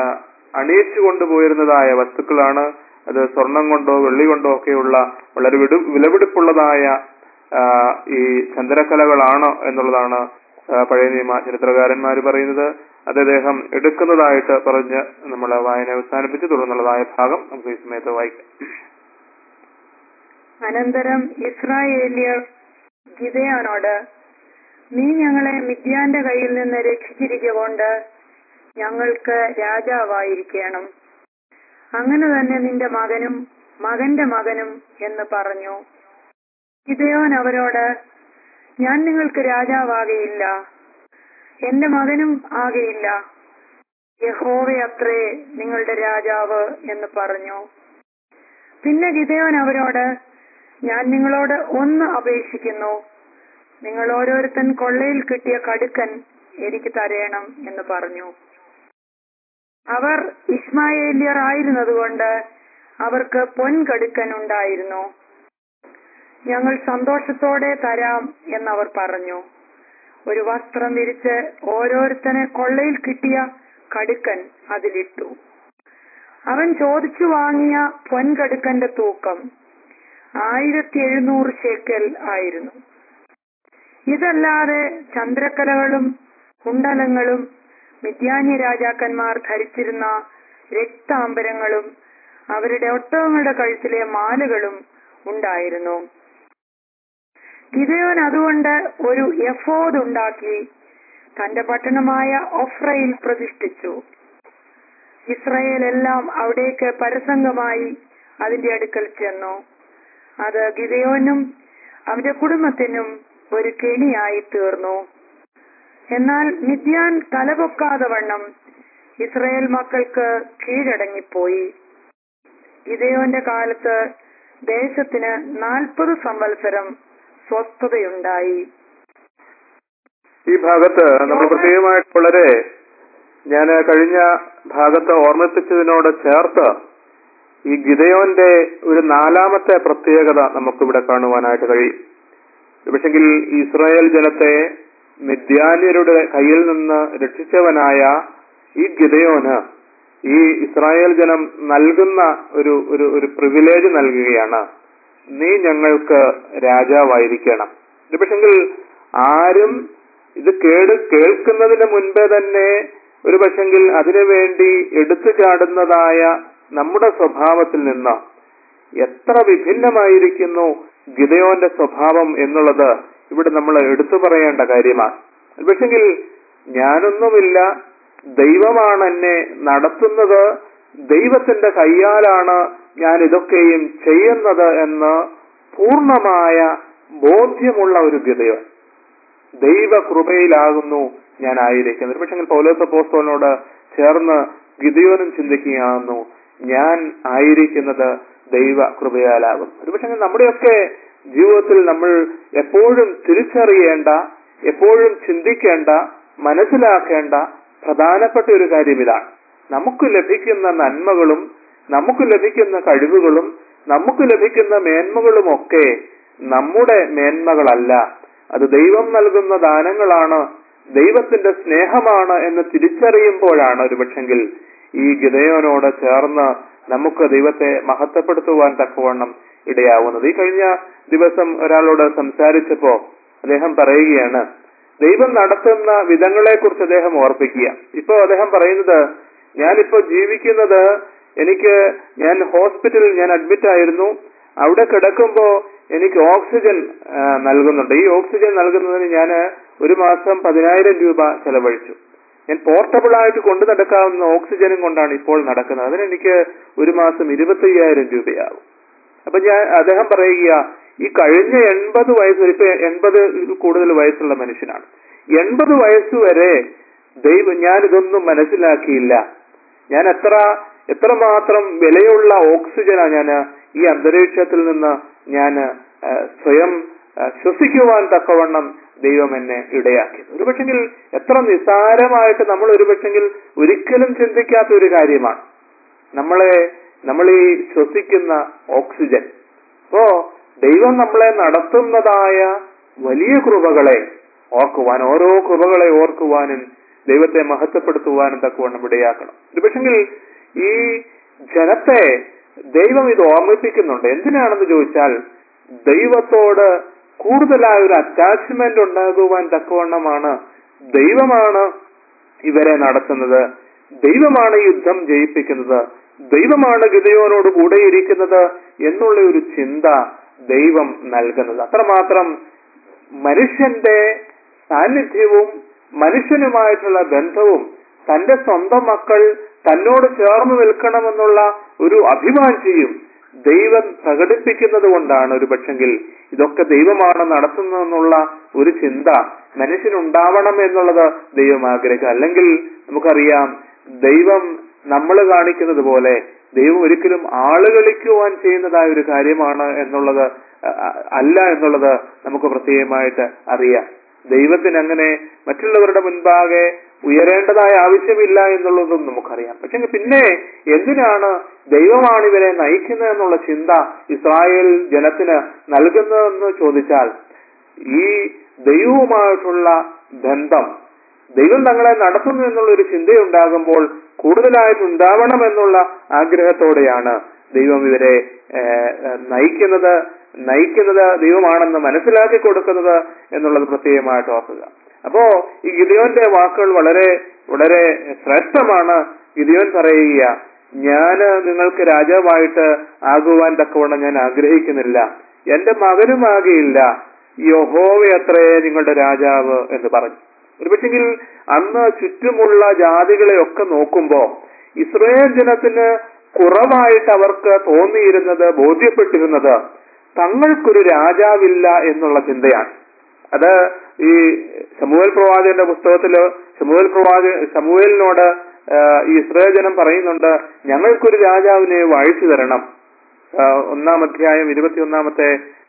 Speaker 1: അണിയിച്ചു കൊണ്ടുപോയിരുന്നതായ വസ്തുക്കളാണ് അത് സ്വർണം കൊണ്ടോ വെള്ളി കൊണ്ടോ ഒക്കെയുള്ള വളരെ വിടു വിലപിടിപ്പുള്ളതായ ആ, ഈ ചന്ദ്രക്കലകളാണ് എന്നുള്ളതാണ് ആ, പഴയ നിയമ ചരിത്രകാരന്മാർ പറയുന്നത് അത് അദ്ദേഹം എടുക്കുന്നതായിട്ട് പറഞ്ഞ് നമ്മൾ വായന അവസാനിപ്പിച്ച് തുടർന്നുള്ളതായ ഭാഗം നമുക്ക് ഈ സമയത്ത് വായിക്കാം
Speaker 2: അനന്തരം ഇസ്രായേലിയർ ഗിദയാനോട് നീ ഞങ്ങളെ മിദ്യാന്റെ കയ്യിൽ നിന്ന് രക്ഷിച്ചിരിക്കൊണ്ട് ഞങ്ങൾക്ക് രാജാവായിരിക്കണം അങ്ങനെ തന്നെ നിന്റെ മകനും മകന്റെ മകനും എന്ന് പറഞ്ഞു ഗിദയോൻ അവരോട് ഞാൻ നിങ്ങൾക്ക് രാജാവാകയില്ല എന്റെ മകനും ആകയില്ല യഹോവയത്രേ നിങ്ങളുടെ രാജാവ് എന്ന് പറഞ്ഞു പിന്നെ ഗിദയോൻ അവരോട് ഞാൻ നിങ്ങളോട് ഒന്ന് അപേക്ഷിക്കുന്നു നിങ്ങൾ ഓരോരുത്തൻ കൊള്ളയിൽ കിട്ടിയ കടുക്കൻ എനിക്ക് തരയണം എന്ന് പറഞ്ഞു അവർ ഇസ്മായേലിയർ ആയിരുന്നതുകൊണ്ട് അവർക്ക് പൊൻകടുക്കൻ ഉണ്ടായിരുന്നു ഞങ്ങൾ സന്തോഷത്തോടെ തരാം എന്നവർ പറഞ്ഞു ഒരു വസ്ത്രം വിരിച്ച് ഓരോരുത്തനെ കൊള്ളയിൽ കിട്ടിയ കടുക്കൻ അതിലിട്ടു അവൻ ചോദിച്ചു വാങ്ങിയ പൊൻകടുക്കന്റെ തൂക്കം ആയിരത്തി എഴുന്നൂറ് ശേക്കൽ ആയിരുന്നു ഇതല്ലാതെ ചന്ദ്രക്കലകളും കുണ്ടലങ്ങളും മിഥ്യാന്യ രാജാക്കന്മാർ ധരിച്ചിരുന്ന രക്താംബരങ്ങളും അവരുടെ ഒട്ടകങ്ങളുടെ കഴുത്തിലെ മാലകളും ഉണ്ടായിരുന്നു ഗിദയോൻ അതുകൊണ്ട് ഒരു എഫോദ് ഉണ്ടാക്കി തന്റെ പട്ടണമായ ഒഫ്രയിൽ പ്രതിഷ്ഠിച്ചു ഇസ്രയേൽ എല്ലാം അവിടേക്ക് പരസംഗമായി അതിന്റെ അടുക്കൽ ചെന്നു അത് ഗിദയോനും അവന്റെ കുടുംബത്തിനും ഒരു കെണിയായി തീർന്നു എന്നാൽ മിഥ്യാൻ തലപൊക്കാതെ വണ്ണം ഇസ്രയേൽ മക്കൾക്ക് കീഴടങ്ങിപ്പോയി ഗിദയോന്റെ കാലത്ത് ദേശത്തിന് നാൽപ്പത് സംവത്സരം സ്വസ്ഥതയുണ്ടായി
Speaker 1: ഈ ഭാഗത്ത് നമ്മൾ പ്രത്യേകമായിട്ട് വളരെ ഞാൻ കഴിഞ്ഞ ഭാഗത്ത് ഓർമ്മിപ്പിച്ചതിനോട് ചേർത്ത് ഈ ഗിതയോന്റെ ഒരു നാലാമത്തെ പ്രത്യേകത നമുക്കിവിടെ കാണുവാനായിട്ട് കഴിയും പക്ഷെങ്കിൽ ഇസ്രായേൽ ജനത്തെ മിഥ്യാന്യരുടെ കയ്യിൽ നിന്ന് രക്ഷിച്ചവനായ ഈ ഗിതയോന് ഈ ഇസ്രായേൽ ജനം നൽകുന്ന ഒരു ഒരു ഒരു പ്രിവിലേജ് നൽകുകയാണ് നീ ഞങ്ങൾക്ക് രാജാവായിരിക്കണം ഇത് പക്ഷെങ്കിൽ ആരും ഇത് കേട് കേൾക്കുന്നതിന് മുൻപേ തന്നെ ഒരു പക്ഷെങ്കിൽ അതിനുവേണ്ടി എടുത്തു ചാടുന്നതായ നമ്മുടെ സ്വഭാവത്തിൽ നിന്ന് എത്ര വിഭിന്നമായിരിക്കുന്നു ഗിതയോന്റെ സ്വഭാവം എന്നുള്ളത് ഇവിടെ നമ്മൾ എടുത്തു പറയേണ്ട കാര്യമാണ് പക്ഷെങ്കിൽ ഞാനൊന്നുമില്ല ദൈവമാണ് എന്നെ നടത്തുന്നത് ദൈവത്തിന്റെ കയ്യാലാണ് ഞാൻ ഇതൊക്കെയും ചെയ്യുന്നത് എന്ന് പൂർണമായ ബോധ്യമുള്ള ഒരു ഗിതയോൻ ദൈവ കൃപയിലാകുന്നു ഞാൻ ആയിരിക്കുന്നത് പക്ഷെ പൗലോസ പോസ്തോലിനോട് ചേർന്ന് ഗിതയോനും ചിന്തിക്കുകയാകുന്നു ഞാൻ ആയിരിക്കുന്നത് ദൈവ കൃപയാലാകും ഒരുപക്ഷെ നമ്മുടെയൊക്കെ ജീവിതത്തിൽ നമ്മൾ എപ്പോഴും തിരിച്ചറിയേണ്ട എപ്പോഴും ചിന്തിക്കേണ്ട മനസ്സിലാക്കേണ്ട പ്രധാനപ്പെട്ട ഒരു കാര്യം ഇതാണ് നമുക്ക് ലഭിക്കുന്ന നന്മകളും നമുക്ക് ലഭിക്കുന്ന കഴിവുകളും നമുക്ക് ലഭിക്കുന്ന മേന്മകളും ഒക്കെ നമ്മുടെ മേന്മകളല്ല അത് ദൈവം നൽകുന്ന ദാനങ്ങളാണ് ദൈവത്തിന്റെ സ്നേഹമാണ് എന്ന് തിരിച്ചറിയുമ്പോഴാണ് ഒരുപക്ഷെങ്കിൽ ഈ ഗിതയോനോട് ചേർന്ന് നമുക്ക് ദൈവത്തെ മഹത്വപ്പെടുത്തുവാൻ തക്കവണ്ണം ഇടയാവുന്നത് ഈ കഴിഞ്ഞ ദിവസം ഒരാളോട് സംസാരിച്ചപ്പോ അദ്ദേഹം പറയുകയാണ് ദൈവം നടത്തുന്ന വിധങ്ങളെ കുറിച്ച് അദ്ദേഹം ഓർപ്പിക്കുക ഇപ്പോ അദ്ദേഹം പറയുന്നത് ഞാനിപ്പോ ജീവിക്കുന്നത് എനിക്ക് ഞാൻ ഹോസ്പിറ്റലിൽ ഞാൻ അഡ്മിറ്റ് ആയിരുന്നു അവിടെ കിടക്കുമ്പോ എനിക്ക് ഓക്സിജൻ ആ, നൽകുന്നുണ്ട് ഈ ഓക്സിജൻ നൽകുന്നതിന് ഞാൻ ഒരു മാസം പതിനായിരം രൂപ ചെലവഴിച്ചു ഞാൻ പോർട്ടബിൾ ആയിട്ട് കൊണ്ടു നടക്കാവുന്ന ഓക്സിജനും കൊണ്ടാണ് ഇപ്പോൾ നടക്കുന്നത് അതിനെനിക്ക് ഒരു മാസം ഇരുപത്തി അയ്യായിരം രൂപയാകും അപ്പൊ ഞാൻ അദ്ദേഹം പറയുക ഈ കഴിഞ്ഞ എൺപത് വയസ്സ് ഇപ്പൊ എൺപത് കൂടുതൽ വയസ്സുള്ള മനുഷ്യനാണ് എൺപത് വയസ്സ് വരെ ദൈവം ഞാൻ ഇതൊന്നും മനസ്സിലാക്കിയില്ല ഞാൻ എത്ര എത്രമാത്രം വിലയുള്ള ഓക്സിജനാ ഞാൻ ഈ അന്തരീക്ഷത്തിൽ നിന്ന് ഞാൻ സ്വയം ആ, ശ്വസിക്കുവാൻ തക്കവണ്ണം ദൈവം എന്നെ ഇടയാക്കി ഒരുപക്ഷെങ്കിൽ എത്ര നിസ്സാരമായിട്ട് നമ്മൾ ഒരുപക്ഷെങ്കിൽ ഒരിക്കലും ചിന്തിക്കാത്ത ഒരു കാര്യമാണ് നമ്മളെ നമ്മൾ ഈ ശ്വസിക്കുന്ന ഓക്സിജൻ അപ്പോ ദൈവം നമ്മളെ നടത്തുന്നതായ വലിയ കൃപകളെ ഓർക്കുവാൻ ഓരോ കൃപകളെ ഓർക്കുവാനും ദൈവത്തെ മഹത്വപ്പെടുത്തുവാനും തക്കവണ്ണം ഇടയാക്കണം ഒരുപക്ഷെങ്കിൽ ഈ ജനത്തെ ദൈവം ഇത് ഓർമ്മിപ്പിക്കുന്നുണ്ട് എന്തിനാണെന്ന് ചോദിച്ചാൽ ദൈവത്തോട് കൂടുതലായ ഒരു അറ്റാച്ച്മെന്റ് ഉണ്ടാകുവാൻ തക്കവണ്ണമാണ് ദൈവമാണ് ഇവരെ നടത്തുന്നത് ദൈവമാണ് യുദ്ധം ജയിപ്പിക്കുന്നത് ദൈവമാണ് ഗിതയോനോട് കൂടെ ഇരിക്കുന്നത് എന്നുള്ള ഒരു ചിന്ത ദൈവം നൽകുന്നത് അത്രമാത്രം മനുഷ്യന്റെ സാന്നിധ്യവും മനുഷ്യനുമായിട്ടുള്ള ബന്ധവും തന്റെ സ്വന്തം മക്കൾ തന്നോട് ചേർന്ന് നിൽക്കണമെന്നുള്ള ഒരു അഭിവാഞ്ചിയും ദൈവം പ്രകടിപ്പിക്കുന്നത് കൊണ്ടാണ് ഒരു പക്ഷെങ്കിൽ ഇതൊക്കെ ദൈവമാണ് നടത്തുന്നതെന്നുള്ള ഒരു ചിന്ത മനുഷ്യനുണ്ടാവണം എന്നുള്ളത് ദൈവം ആഗ്രഹിക്കുക അല്ലെങ്കിൽ നമുക്കറിയാം ദൈവം നമ്മൾ കാണിക്കുന്നത് പോലെ ദൈവം ഒരിക്കലും ആളുകളിക്കുവാൻ ചെയ്യുന്നതായ ഒരു കാര്യമാണ് എന്നുള്ളത് അ- അ- അല്ല എന്നുള്ളത് നമുക്ക് പ്രത്യേകമായിട്ട് അറിയാം ദൈവത്തിന് അങ്ങനെ മറ്റുള്ളവരുടെ മുൻപാകെ ഉയരേണ്ടതായ ആവശ്യമില്ല എന്നുള്ളതും നമുക്കറിയാം പക്ഷെ പിന്നെ എന്തിനാണ് ദൈവമാണ് ഇവരെ നയിക്കുന്നത് എന്നുള്ള ചിന്ത ഇസ്രായേൽ ജനത്തിന് നൽകുന്നതെന്ന് ചോദിച്ചാൽ ഈ ദൈവവുമായിട്ടുള്ള ബന്ധം ദൈവം തങ്ങളെ നടത്തുന്നു എന്നുള്ള ഒരു ചിന്തയുണ്ടാകുമ്പോൾ കൂടുതലായിട്ട് ഉണ്ടാവണം എന്നുള്ള ആഗ്രഹത്തോടെയാണ് ദൈവം ഇവരെ ഏഹ്, ഏഹ്, നയിക്കുന്നത് നയിക്കുന്നത് ദൈവമാണെന്ന് മനസ്സിലാക്കി കൊടുക്കുന്നത് എന്നുള്ളത് പ്രത്യേകമായിട്ട് ഓർക്കുക അപ്പോ ഈ ഗിദിയോന്റെ വാക്കുകൾ വളരെ വളരെ ശ്രേഷ്ഠമാണ് ഗിദിയോൻ പറയുക ഞാന് നിങ്ങൾക്ക് രാജാവായിട്ട് ആകുവാൻ തക്കവണ്ണം ഞാൻ ആഗ്രഹിക്കുന്നില്ല എന്റെ മകനുമാകെയില്ല യഹോവയത്രേ നിങ്ങളുടെ രാജാവ് എന്ന് പറഞ്ഞു ഒരുപക്ഷെങ്കിൽ അന്ന് ചുറ്റുമുള്ള ജാതികളെ ഒക്കെ നോക്കുമ്പോ ഇസ്രയേൽ ജനത്തിന് കുറവായിട്ട് അവർക്ക് തോന്നിയിരുന്നത് ബോധ്യപ്പെട്ടിരുന്നത് തങ്ങൾക്കൊരു രാജാവില്ല എന്നുള്ള ചിന്തയാണ് അത് ഈ സമൂഹൽ പ്രവാചകന്റെ പുസ്തകത്തില് സമൂഹൽ പ്രവാചക സമൂഹലിനോട് ഈ ഇസ്രയേൽ ജനം പറയുന്നുണ്ട് ഞങ്ങൾക്കൊരു രാജാവിനെ വാഴിച്ചു തരണം ആ, ഒന്നാം അധ്യായം ഇരുപത്തിയൊന്നാമത്തെ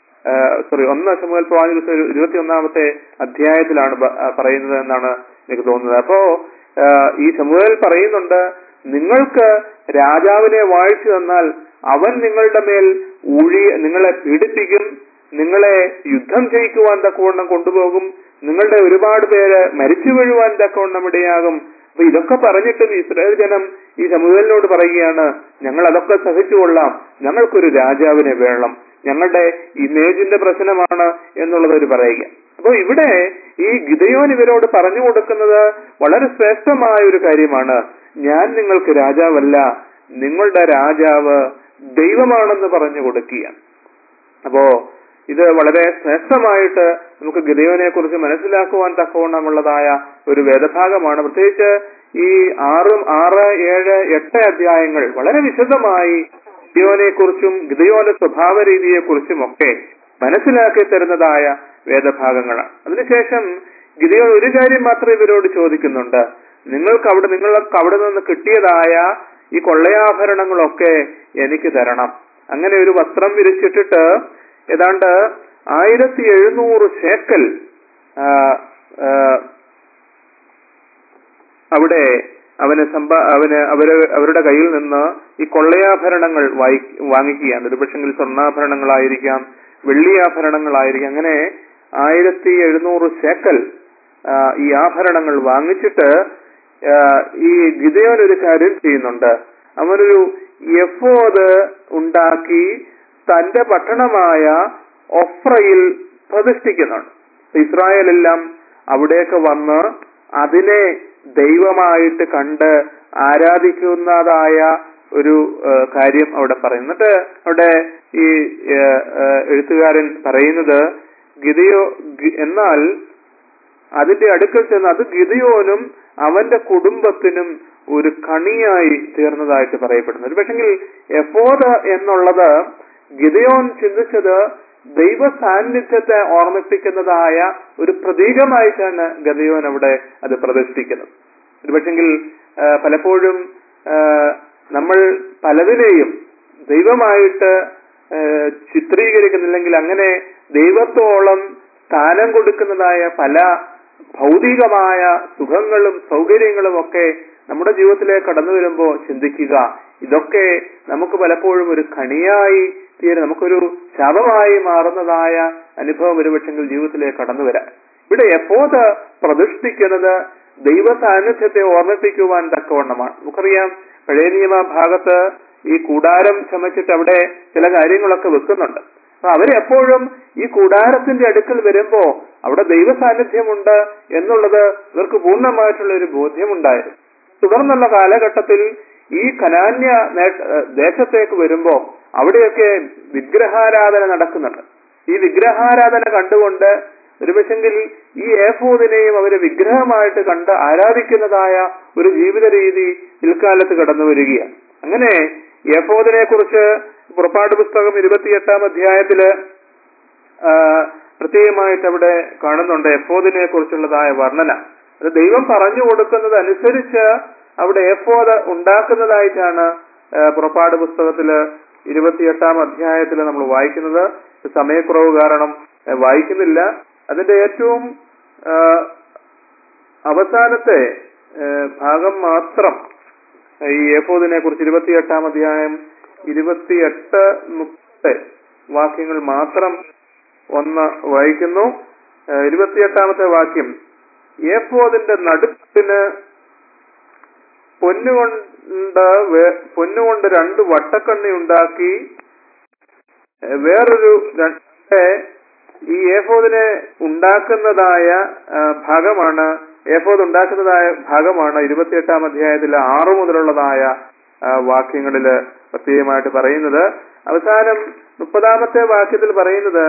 Speaker 1: സോറി ഒന്ന് സമൂഹൽ പ്രവാചക പുസ്തകം ഇരുപത്തിയൊന്നാമത്തെ അധ്യായത്തിലാണ് ബ- ആ, പറയുന്നത് എന്നാണ് എനിക്ക് തോന്നുന്നത് അപ്പോ ആ, ഈ സമൂഹൽ പറയുന്നുണ്ട് നിങ്ങൾക്ക് രാജാവിനെ വാഴിച്ചു തന്നാൽ അവൻ നിങ്ങളുടെ മേൽ ഊഴി നിങ്ങളെ പീഡിപ്പിക്കും നിങ്ങളെ യുദ്ധം ജയിക്കുവാൻ തക്കവണ്ണം കൊണ്ടുപോകും നിങ്ങളുടെ ഒരുപാട് പേര് മരിച്ചു വീഴുവാൻ തക്കവണ്ണം ഇടയാകും അപ്പൊ ഇതൊക്കെ പറഞ്ഞിട്ടും ഇസ്രായേൽ ജനം ഈ സമൂഹലിനോട് പറയുകയാണ് ഞങ്ങൾ അതൊക്കെ സഹിച്ചുകൊള്ളാം ഞങ്ങൾക്കൊരു രാജാവിനെ വേണം ഞങ്ങളുടെ ഇമേജിന്റെ പ്രശ്നമാണ് എന്നുള്ളത് അവർ പറയുക അപ്പൊ ഇവിടെ ഈ ഗിതയോൻ ഇവരോട് പറഞ്ഞു കൊടുക്കുന്നത് വളരെ ശ്രേഷ്ഠമായ ഒരു കാര്യമാണ് ഞാൻ നിങ്ങൾക്ക് രാജാവല്ല നിങ്ങളുടെ രാജാവ് ദൈവമാണെന്ന് പറഞ്ഞു കൊടുക്കുകയാണ് അപ്പോ ഇത് വളരെ ശ്രേഷ്ഠമായിട്ട് നമുക്ക് ഗിതയോനെ കുറിച്ച് മനസ്സിലാക്കുവാൻ തക്കവണ്ണമുള്ളതായ ഒരു വേദഭാഗമാണ് പ്രത്യേകിച്ച് ഈ ആറും ആറ് ഏഴ് എട്ട് അധ്യായങ്ങൾ വളരെ വിശദമായി ഗിതയോനെ കുറിച്ചും ഗിതയോന്റെ സ്വഭാവ രീതിയെ കുറിച്ചും ഒക്കെ മനസ്സിലാക്കി തരുന്നതായ വേദഭാഗങ്ങളാണ് അതിനുശേഷം ഗിതയോൻ ഒരു കാര്യം മാത്രം ഇവരോട് ചോദിക്കുന്നുണ്ട് നിങ്ങൾക്ക് അവിടെ നിങ്ങൾക്ക് അവിടെ നിന്ന് കിട്ടിയതായ ഈ കൊള്ളയാഭരണങ്ങളൊക്കെ എനിക്ക് തരണം അങ്ങനെ ഒരു വസ്ത്രം വിരിച്ചിട്ടിട്ട് ഏതാണ്ട് ആയിരത്തി എഴുന്നൂറ് ശേക്കൽ ആ, ആ, അവിടെ അവന് സമ്പ അവന് അവര് അവരുടെ കയ്യിൽ നിന്ന് ഈ കൊള്ളയാഭരണങ്ങൾ വായി വാങ്ങിക്കുകയാണ് ഒരു പക്ഷെങ്കിൽ സ്വർണ്ണാഭരണങ്ങളായിരിക്കാം വെള്ളിയാഭരണങ്ങളായിരിക്കാം അങ്ങനെ ആയിരത്തി എഴുന്നൂറ് ശേക്കൽ ആ, ഈ ആഭരണങ്ങൾ വാങ്ങിച്ചിട്ട് ആ, ഈ ഗിതയോൻ ഒരു കാര്യം ചെയ്യുന്നുണ്ട് അവനൊരു യഫോദ് ഉണ്ടാക്കി തന്റെ പട്ടണമായ ഒഫ്രയിൽ പ്രതിഷ്ഠിക്കുന്നുണ്ട് ഇസ്രായേലെല്ലാം അവിടേക്ക് വന്ന് അതിനെ ദൈവമായിട്ട് കണ്ട് ആരാധിക്കുന്നതായ ഒരു ആ, കാര്യം അവിടെ പറയും എന്നിട്ട് അവിടെ ഈ ആ, ആ, എഴുത്തുകാരൻ പറയുന്നത് ഗിതയോ ഗി- എന്നാൽ അതിന്റെ അടുക്കൽ ചെന്ന് അത് ഗിതയോനും അവന്റെ കുടുംബത്തിനും ഒരു കണിയായി തീർന്നതായിട്ട് പറയപ്പെടുന്നു ഒരു പക്ഷെങ്കിൽ എഫോദ് എന്നുള്ളത് ഗിതയോൻ ചിന്തിച്ചത് ദൈവ സാന്നിധ്യത്തെ ഓർമ്മിപ്പിക്കുന്നതായ ഒരു പ്രതീകമായിട്ടാണ് ഗതയോൻ അവിടെ അത് പ്രദർശിപ്പിക്കുന്നത് ഒരു പക്ഷെങ്കിൽ പലപ്പോഴും ആ, നമ്മൾ പലതിനെയും ദൈവമായിട്ട് ആ, ചിത്രീകരിക്കുന്നില്ലെങ്കിൽ അങ്ങനെ ദൈവത്തോളം സ്ഥാനം കൊടുക്കുന്നതായ പല ഭൗതികമായ സുഖങ്ങളും സൗകര്യങ്ങളും ഒക്കെ നമ്മുടെ ജീവിതത്തിലേക്ക് കടന്നു വരുമ്പോൾ ചിന്തിക്കുക ഇതൊക്കെ നമുക്ക് പലപ്പോഴും ഒരു കണിയായി തീരെ നമുക്കൊരു ശാപമായി മാറുന്നതായ അനുഭവം ഒരുപക്ഷെങ്കിൽ ജീവിതത്തിലേക്ക് കടന്നു വരാം ഇവിടെ എപ്പോത് പ്രതിഷ്ഠിക്കുന്നത് ദൈവ സാന്നിധ്യത്തെ ഓർമ്മിപ്പിക്കുവാൻ തക്കവണ്ണമാണ് നമുക്കറിയാം പഴയ നിയമ ഭാഗത്ത് ഈ കൂടാരം ചമച്ചിട്ട് അവിടെ ചില കാര്യങ്ങളൊക്കെ വെക്കുന്നുണ്ട് അപ്പൊ അവരെപ്പോഴും ഈ കൂടാരത്തിന്റെ അടുക്കൽ വരുമ്പോ അവിടെ ദൈവ സാന്നിധ്യമുണ്ട് എന്നുള്ളത് ഇവർക്ക് പൂർണ്ണമായിട്ടുള്ള ഒരു ബോധ്യമുണ്ടായിരുന്നു തുടർന്നുള്ള കാലഘട്ടത്തിൽ ഈ കനാന്യ നേ- ഏഹ് ദേശത്തേക്ക് വരുമ്പോ അവിടെയൊക്കെ വിഗ്രഹാരാധന നടക്കുന്നുണ്ട് ഈ വിഗ്രഹാരാധന കണ്ടുകൊണ്ട് ഒരുപക്ഷെങ്കിൽ ഈ ഏഫോദിനെയും അവര് വിഗ്രഹമായിട്ട് കണ്ട് ആരാധിക്കുന്നതായ ഒരു ജീവിത രീതി പിൽക്കാലത്ത് കടന്നു വരികയാണ് അങ്ങനെ ഏഫോദിനെ കുറിച്ച് പുറപ്പാട് പുസ്തകം ഇരുപത്തിയെട്ടാം അധ്യായത്തില് ആ, പ്രത്യേകമായിട്ട് അവിടെ കാണുന്നുണ്ട് എഫോദിനെ കുറിച്ചുള്ളതായ വർണ്ണന അത് ദൈവം പറഞ്ഞു കൊടുക്കുന്നത് അനുസരിച്ച് അവിടെ എഫോദ് ഉണ്ടാക്കുന്നതായിട്ടാണ് ആ, പുറപ്പാട് പുസ്തകത്തില് ഇരുപത്തിയെട്ടാം അധ്യായത്തിൽ നമ്മൾ വായിക്കുന്നത് സമയക്കുറവ് കാരണം ആ, വായിക്കുന്നില്ല അതിന്റെ ഏറ്റവും ആ, അവസാനത്തെ ആ, ഭാഗം മാത്രം ഈ ഏഫോദിനെ കുറിച്ച് ഇരുപത്തിയെട്ടാം അധ്യായം ഇരുപത്തിയെട്ട് മുപ്പത് വാക്യങ്ങൾ മാത്രം ഒന്ന് വായിക്കുന്നു ആ, ഇരുപത്തിയെട്ടാമത്തെ വാക്യം ഏഫോദിന്റെ നടുക്കിന് പൊന്നുകൊണ്ട് വേ- പൊന്നുകൊണ്ട് രണ്ട് വട്ടക്കണ്ണി ഉണ്ടാക്കി ഏ, വേറൊരു രണ്ട് ഈ ഏഫോദിനെ ഉണ്ടാക്കുന്നതായ ആ, ഭാഗമാണ് ഏഫോദ് ഉണ്ടാക്കുന്നതായ ഭാഗമാണ് ഇരുപത്തിയെട്ടാം അധ്യായത്തിലെ ആറു മുതലുള്ളതായ ആ, വാക്യങ്ങളില് പ്രത്യേകമായിട്ട് പറയുന്നത് അവസാനം മുപ്പതാമത്തെ വാക്യത്തിൽ പറയുന്നത്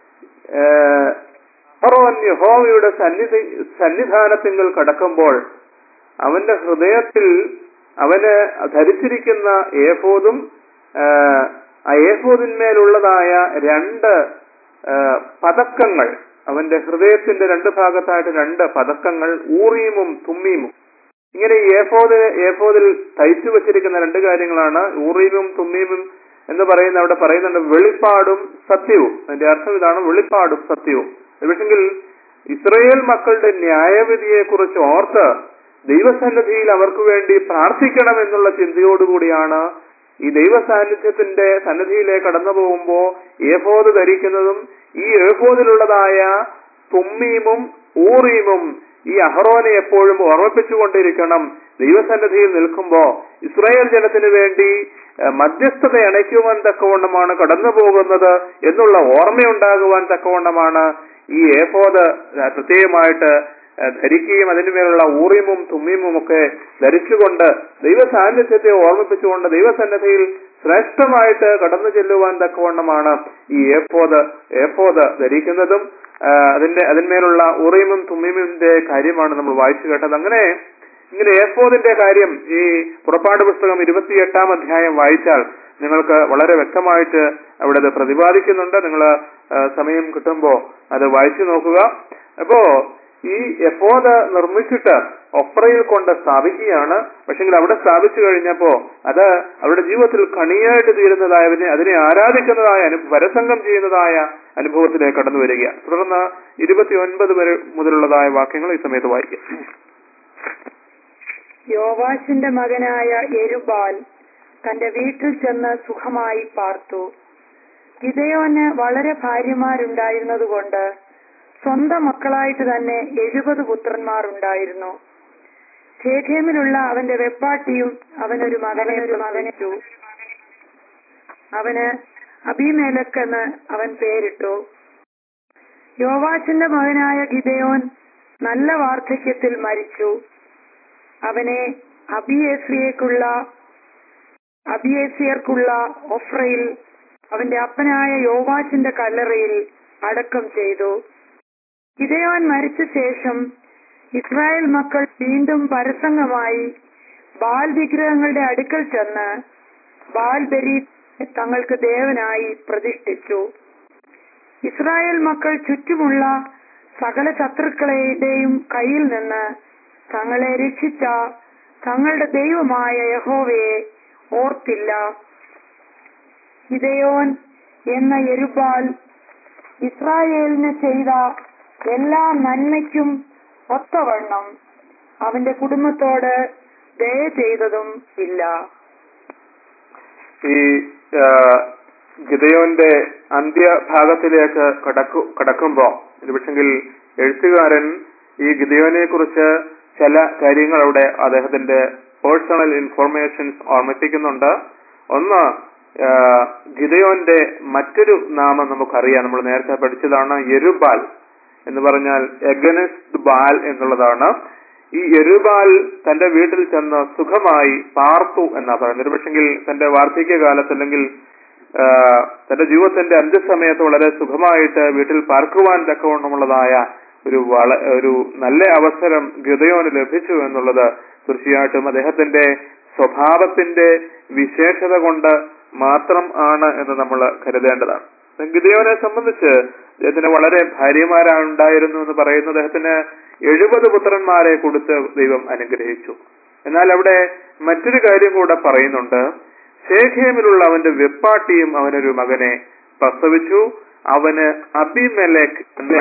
Speaker 1: ഏഹ്, ഫറോൻ യഹോവയുടെ സന്നിധി സന്നിധാനത്തിങ്കൽ കടക്കുമ്പോൾ അവന്റെ ഹൃദയത്തിൽ അവന് ധരിച്ചിരിക്കുന്ന ഏഫോദും ഏഹ്, ആ ഏഫോദിന്മേലുള്ളതായ രണ്ട് ഏഹ്, പതക്കങ്ങൾ അവന്റെ ഹൃദയത്തിന്റെ രണ്ട് ഭാഗത്തായിട്ട് രണ്ട് പതക്കങ്ങൾ ഊറിയുമും തുമ്മിയുമും ഇങ്ങനെ ഈ ഏഫോദ് ഏഫോദിൽ തയ്ച്ചു വെച്ചിരിക്കുന്ന രണ്ട് കാര്യങ്ങളാണ് ഊറീമും തുമ്മീമും എന്ന് പറയുന്ന അവിടെ പറയുന്നുണ്ട് വെളിപ്പാടും സത്യവും അതിന്റെ അർത്ഥം ഇതാണ് വെളിപ്പാടും സത്യവും പക്ഷെങ്കിൽ ഇസ്രയേൽ മക്കളുടെ ന്യായവിധിയെ കുറിച്ച് ഓർത്ത് ദൈവസന്നിധിയിൽ അവർക്ക് വേണ്ടി പ്രാർത്ഥിക്കണം എന്നുള്ള ചിന്തയോടുകൂടിയാണ് ഈ ദൈവ സാന്നിധ്യത്തിന്റെ സന്നിധിയിലേക്ക് കടന്നു പോകുമ്പോ ഏഫോദ് ധരിക്കുന്നതും ഈ ഏഫോദിലുള്ളതായ തുമ്മീമും ഊറീമും ഈ അഹറോനെ എപ്പോഴും ഓർമ്മിപ്പിച്ചുകൊണ്ടിരിക്കണം ദൈവസന്നിധിയിൽ നിൽക്കുമ്പോ ഇസ്രായേൽ ജനത്തിന് വേണ്ടി ഏഹ്, മധ്യസ്ഥത അണയ്ക്കുവാൻ തക്കവണ്ണമാണ് കടന്നു പോകുന്നത് എന്നുള്ള ഓർമ്മയുണ്ടാകുവാൻ തക്കവണ്ണമാണ് ഈ ഏഫോദ് ഏഹ്, പ്രത്യേകമായിട്ട് ഏഹ്, ധരിക്കുകയും അതിനുമേലുള്ള ഊറിയമും തുമ്മിയമും ഒക്കെ ധരിച്ചുകൊണ്ട് ദൈവ സാന്നിധ്യത്തെ ഓർമ്മിപ്പിച്ചുകൊണ്ട് ദൈവസന്നിധിയിൽ ശ്രേഷ്ഠമായിട്ട് കടന്നു ചെല്ലുവാൻ തക്കവണ്ണമാണ് ഈ ഏഫോദ് ഏഫോദ് ധരിക്കുന്നതും ആ, അതിന്റെ അതിന്മേലുള്ള ഉറയുമും തുമ്മിമിന്റെ കാര്യമാണ് നമ്മൾ വായിച്ചു കേട്ടത് അങ്ങനെ ഇങ്ങനെ ഏഫോദിന്റെ കാര്യം ഈ പുറപ്പാട് പുസ്തകം ഇരുപത്തിയെട്ടാം അധ്യായം വായിച്ചാൽ നിങ്ങൾക്ക് വളരെ വ്യക്തമായിട്ട് അവിടെ അത് പ്രതിപാദിക്കുന്നുണ്ട് നിങ്ങൾ സമയം കിട്ടുമ്പോ അത് വായിച്ചു നോക്കുക അപ്പോ ഈ എഫോദ് നിർമ്മിച്ചിട്ട് ഒപ്രയിൽ കൊണ്ട് സ്ഥാപിക്കുകയാണ് പക്ഷെങ്കിൽ അവിടെ സ്ഥാപിച്ചു കഴിഞ്ഞപ്പോ അത് അവരുടെ ജീവിതത്തിൽ കണിയായിട്ട് തീരുന്നതായ അതിനെ അതിനെ ആരാധിക്കുന്നതായ അനു പരസംഗം ചെയ്യുന്നതായ അനുഭവത്തിലേക്ക് കടന്നു വരികയാണ് തുടർന്ന് ഇരുപത്തി ഒൻപത് വരെ മുതലുള്ളതായ വാക്യങ്ങൾ ഈ സമയത്ത് വായിക്കാം
Speaker 2: യോവാശിന്റെ മകനായ എരുബാൽ തന്റെ വീട്ടിൽ ചെന്ന് സുഖമായി പാർത്തു ഗിദയോന് വളരെ ഭാര്യമാരുണ്ടായിരുന്നതുകൊണ്ട് സ്വന്തം മക്കളായിട്ട് തന്നെ എഴുപത് പുത്രന്മാർ ഉണ്ടായിരുന്നു ഷേഖേമിലുള്ള അവന്റെ വെപ്പാട്ടിയും അവനൊരു മകനെ ഒരു മകനെ അവന് അബിമേലക്ക് എന്ന് അവൻ പേരിട്ടു യോവാച്ചിന്റെ മകനായ ഗിദയോൻ നല്ല വാർദ്ധക്യത്തിൽ മരിച്ചു അവനെ അബിയേസിയേക്കുള്ള അബിയേസിയർക്കുള്ള ഒഫ്രയിൽ അവന്റെ അപ്പനായ യോവാച്ചിന്റെ കല്ലറയിൽ അടക്കം ചെയ്തു ഗിദയോൻ മരിച്ച ശേഷം ഇസ്രായേൽ മക്കൾ വീണ്ടും പരസംഗമായി ബാൽ വിഗ്രഹങ്ങളുടെ അടുക്കൽ ചെന്ന് ബാൽ ബരി തങ്ങൾക്ക് ദേവനായി പ്രതിഷ്ഠിച്ചു ഇസ്രായേൽ മക്കൾ ചുറ്റുമുള്ള സകല ശത്രുക്കളുടെയും കയ്യിൽ നിന്ന് തങ്ങളെ രക്ഷിച്ച തങ്ങളുടെ ദൈവമായ യഹോവയെ ഓർത്തില്ല ഇതയോൻ എന്ന എരുപാൽ ഇസ്രായേലിന് ചെയ്ത എല്ലാ നന്മയ്ക്കും ഒത്തവണ്ണം അവന്റെ കുടുംബത്തോട് ദയ ചെയ്തതും ഇല്ല
Speaker 1: ഈ ആ, ഗിദയോന്റെ അന്ത്യഭാഗത്തിലേക്ക് കടക്കു കടക്കുമ്പോ ഒരുപക്ഷെങ്കിൽ എഴുത്തുകാരൻ ഈ ഗിദയോനെ കുറിച്ച് ചില കാര്യങ്ങൾ അവിടെ അദ്ദേഹത്തിന്റെ പേഴ്സണൽ ഇൻഫോർമേഷൻസ് ഓർമ്മിപ്പിക്കുന്നുണ്ട് ഒന്ന് ആ, ഗിദയോന്റെ മറ്റൊരു നാമം നമുക്കറിയാം നമ്മൾ നേരത്തെ പഠിച്ചതാണ് യെരുബാൽ എന്ന് പറഞ്ഞാൽ എഗനിസ്റ്റ് ബാൽ എന്നുള്ളതാണ് ഈ എരുബാൽ തന്റെ വീട്ടിൽ ചെന്ന് സുഖമായി പാർത്തു എന്നാ പറയുന്നത് പക്ഷെങ്കിൽ തന്റെ വാർദ്ധക്യകാലത്ത് അല്ലെങ്കിൽ ആ, തന്റെ ജീവിതത്തിന്റെ അന്ത്യസമയത്ത് വളരെ സുഖമായിട്ട് വീട്ടിൽ പാർക്കുവാൻ തക്കവണ്ണമുള്ളതായ ഒരു വള ഒരു നല്ല അവസരം ഗിതയോന് ലഭിച്ചു എന്നുള്ളത് തീർച്ചയായിട്ടും അദ്ദേഹത്തിന്റെ സ്വഭാവത്തിന്റെ വിശേഷത കൊണ്ട് മാത്രം ആണ് എന്ന് നമ്മൾ കരുതേണ്ടതാണ് ഗിതയോനെ സംബന്ധിച്ച് അദ്ദേഹത്തിന് വളരെ ഭാര്യമാരുണ്ടായിരുന്നു എന്ന് പറയുന്നു അദ്ദേഹത്തിന് എഴുപത് പുത്രന്മാരെ കൊടുത്ത് ദൈവം അനുഗ്രഹിച്ചു എന്നാൽ അവിടെ മറ്റൊരു കാര്യം കൂടെ പറയുന്നുണ്ട് ശേഖേമിലുള്ള അവന്റെ വെപ്പാട്ടിയും അവനൊരു മകനെ പ്രസവിച്ചു അവന് അബിമെലേക്ക് എന്ന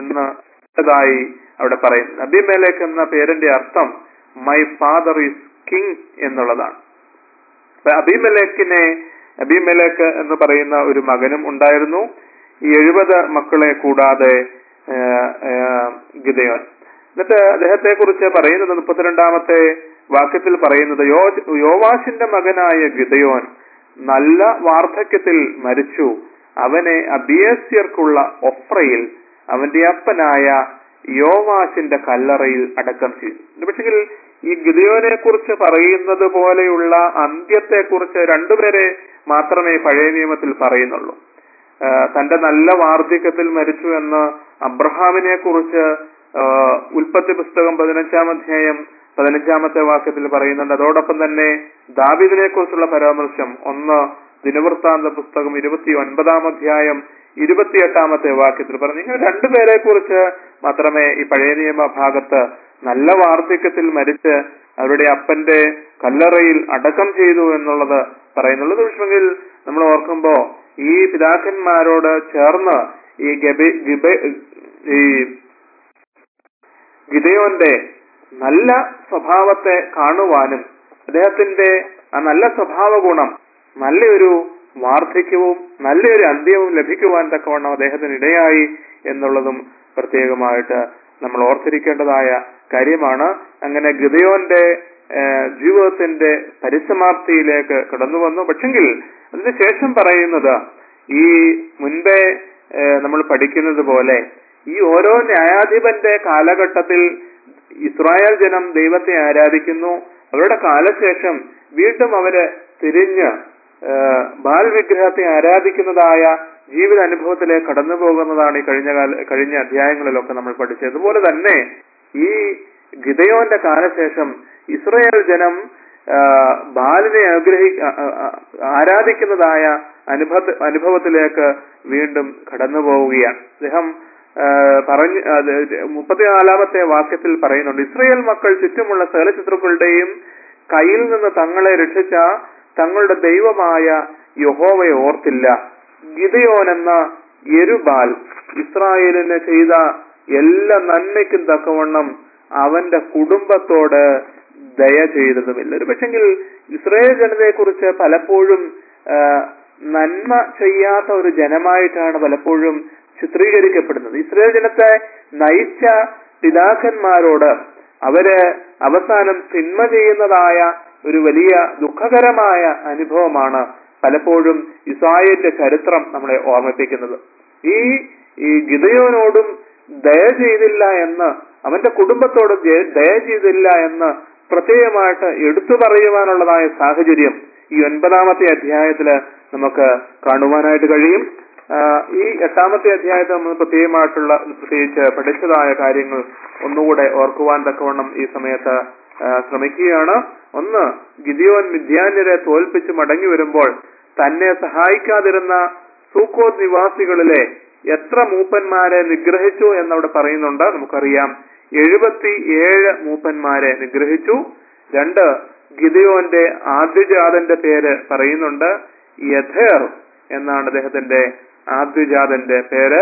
Speaker 1: എന്നതായി അവിടെ പറയുന്നു അബിമെലേക്ക് എന്ന പേരിന്റെ അർത്ഥം മൈ ഫാദർ ഈസ് കിങ് എന്നുള്ളതാണ് അപ്പൊ അബിമെലേക്കിനെ അബിമെലേക്ക് എന്ന് പറയുന്ന ഒരു മകനും ഉണ്ടായിരുന്നു ഈ എഴുപത് മക്കളെ കൂടാതെ ആ, ആ, ഗിദയോൻ എന്നിട്ട് അദ്ദേഹത്തെ കുറിച്ച് പറയുന്നത് മുപ്പത്തിരണ്ടാമത്തെ വാക്യത്തിൽ പറയുന്നത് യോ യോവാശിന്റെ മകനായ ഗിദയോൻ നല്ല വാർദ്ധക്യത്തിൽ മരിച്ചു അവനെ അബിയസ്യർക്കുള്ള ഒഫ്രയിൽ അവന്റെ അപ്പനായ യോവാശിന്റെ കല്ലറയിൽ അടക്കം ചെയ്തു പക്ഷെങ്കിൽ ഈ ഗിദയോനെ കുറിച്ച് പറയുന്നത് പോലെയുള്ള അന്ത്യത്തെ കുറിച്ച് രണ്ടുപേരെ മാത്രമേ പഴയ നിയമത്തിൽ പറയുന്നുള്ളൂ ആ, തന്റെ നല്ല വാർദ്ധക്യത്തിൽ മരിച്ചു എന്ന് അബ്രഹാമിനെ കുറിച്ച് ആ, ഉൽപ്പത്തി പുസ്തകം പതിനഞ്ചാം അധ്യായം പതിനഞ്ചാമത്തെ വാക്യത്തിൽ പറയുന്നുണ്ട് അതോടൊപ്പം തന്നെ ദാവിദിനെ കുറിച്ചുള്ള പരാമർശം ഒന്ന് ദിനവൃത്താന്ത പുസ്തകം ഇരുപത്തി ഒൻപതാം അധ്യായം ഇരുപത്തിയെട്ടാമത്തെ വാക്യത്തിൽ പറഞ്ഞു ഇങ്ങനെ രണ്ടുപേരെ കുറിച്ച് മാത്രമേ ഈ പഴയ നിയമ ഭാഗത്ത് നല്ല വാർദ്ധക്യത്തിൽ മരിച്ച് അവരുടെ അപ്പന്റെ കല്ലറയിൽ അടക്കം ചെയ്തു എന്നുള്ളത് പറയുന്നുള്ളത് പക്ഷെങ്കിൽ നമ്മൾ ഓർക്കുമ്പോ ഈ പിതാക്കന്മാരോട് ചേർന്ന് ഈ ഗബി ഗിബ ഈ ഗിദയോന്റെ നല്ല സ്വഭാവത്തെ കാണുവാനും അദ്ദേഹത്തിന്റെ ആ നല്ല സ്വഭാവ ഗുണം നല്ലൊരു വാർദ്ധക്യവും നല്ലൊരു അന്ത്യവും ലഭിക്കുവാൻ തക്കവണ്ണം അദ്ദേഹത്തിന് ഇടയായി എന്നുള്ളതും പ്രത്യേകമായിട്ട് നമ്മൾ ഓർത്തിരിക്കേണ്ടതായ കാര്യമാണ് അങ്ങനെ ഗിദയോന്റെ ഏഹ്, ജീവിതത്തിന്റെ പരിസമാപ്തിയിലേക്ക് കടന്നു വന്നു പക്ഷെങ്കിൽ അതിനുശേഷം പറയുന്നത് ഈ മുൻപേ ഏഹ്, നമ്മൾ പഠിക്കുന്നത് പോലെ ഈ ഓരോ ന്യായാധിപന്റെ കാലഘട്ടത്തിൽ ഇസ്രായേൽ ജനം ദൈവത്തെ ആരാധിക്കുന്നു അവരുടെ കാലശേഷം വീണ്ടും അവര് തിരിഞ്ഞ് ഏഹ്, ബാൽ വിഗ്രഹത്തെ ആരാധിക്കുന്നതായ ജീവിത അനുഭവത്തിലേക്ക് കടന്നു പോകുന്നതാണ് ഈ കഴിഞ്ഞ കാല കഴിഞ്ഞ അധ്യായങ്ങളിലൊക്കെ നമ്മൾ പഠിച്ചത് അതുപോലെ തന്നെ ഈ ഗിദയോന്റെ കാലശേഷം ഇസ്രായേൽ ജനം ആ, ബാലിനെ ആഗ്രഹി ആ, ആ, ആ, ആരാധിക്കുന്നതായ അനുഭവ അനുഭവത്തിലേക്ക് വീണ്ടും കടന്നു പോവുകയാണ് അദ്ദേഹം ആ, പറഞ്ഞ് അത് മുപ്പത്തിനാലാമത്തെ വാക്യത്തിൽ പറയുന്നുണ്ട് ഇസ്രായേൽ മക്കൾ ചുറ്റുമുള്ള സകല ശത്രുക്കളുടെയും കയ്യിൽ നിന്ന് തങ്ങളെ രക്ഷിച്ച തങ്ങളുടെ ദൈവമായ യഹോവയെ ഓർത്തില്ല ഗിദയോൻ എന്ന എരുബാൽ ഇസ്രായേലിന് ചെയ്ത എല്ലാ നന്മയ്ക്കും തക്കവണ്ണം അവന്റെ കുടുംബത്തോട് ദയ ചെയ്തതുമില്ല ഒരു പക്ഷെങ്കിൽ ഇസ്രായേൽ ജനതയെ കുറിച്ച് പലപ്പോഴും ആ, നന്മ ചെയ്യാത്ത ഒരു ജനമായിട്ടാണ് പലപ്പോഴും ചിത്രീകരിക്കപ്പെടുന്നത് ഇസ്രായേൽ ജനത്തെ നയിച്ച പിതാക്കന്മാരോട് അവര് അവസാനം തിന്മ ചെയ്യുന്നതായ ഒരു വലിയ ദുഃഖകരമായ അനുഭവമാണ് പലപ്പോഴും ഇസ്രായേലിന്റെ ചരിത്രം നമ്മളെ ഓർമ്മിപ്പിക്കുന്നത് ഈ ഈ ഗിതയോനോടും ദയ ചെയ്തില്ല എന്ന് അവന്റെ കുടുംബത്തോട് ജയ- ദയ ചെയ്തില്ല എന്ന് പ്രത്യേകമായിട്ട് എടുത്തു പറയുവാനുള്ളതായ സാഹചര്യം ഈ ഒൻപതാമത്തെ അധ്യായത്തില് നമുക്ക് കാണുവാനായിട്ട് കഴിയും ആ, ഈ എട്ടാമത്തെ അധ്യായത്തിൽ നമ്മൾ പ്രത്യേകമായിട്ടുള്ള പ്രത്യേകിച്ച് പഠിച്ചതായ കാര്യങ്ങൾ ഒന്നുകൂടെ ഓർക്കുവാൻ തക്കവണ്ണം ഈ സമയത്ത് ആ, ശ്രമിക്കുകയാണ് ഒന്ന് ഗിദിയോൻ മിഥ്യാന്യരെ തോൽപ്പിച്ച് മടങ്ങി വരുമ്പോൾ തന്നെ സഹായിക്കാതിരുന്ന സൂക്കോത് നിവാസികളിലെ എത്ര മൂപ്പന്മാരെ നിഗ്രഹിച്ചു എന്നവിടെ പറയുന്നുണ്ട് നമുക്കറിയാം എഴുപത്തി ഏഴ് മൂപ്പന്മാരെ നിഗ്രഹിച്ചു രണ്ട് ഗിദിയോന്റെ ആദ്യജാതന്റെ പേര് പറയുന്നുണ്ട് യഥേർ എന്നാണ് അദ്ദേഹത്തിന്റെ ആദ്യജാതന്റെ പേര്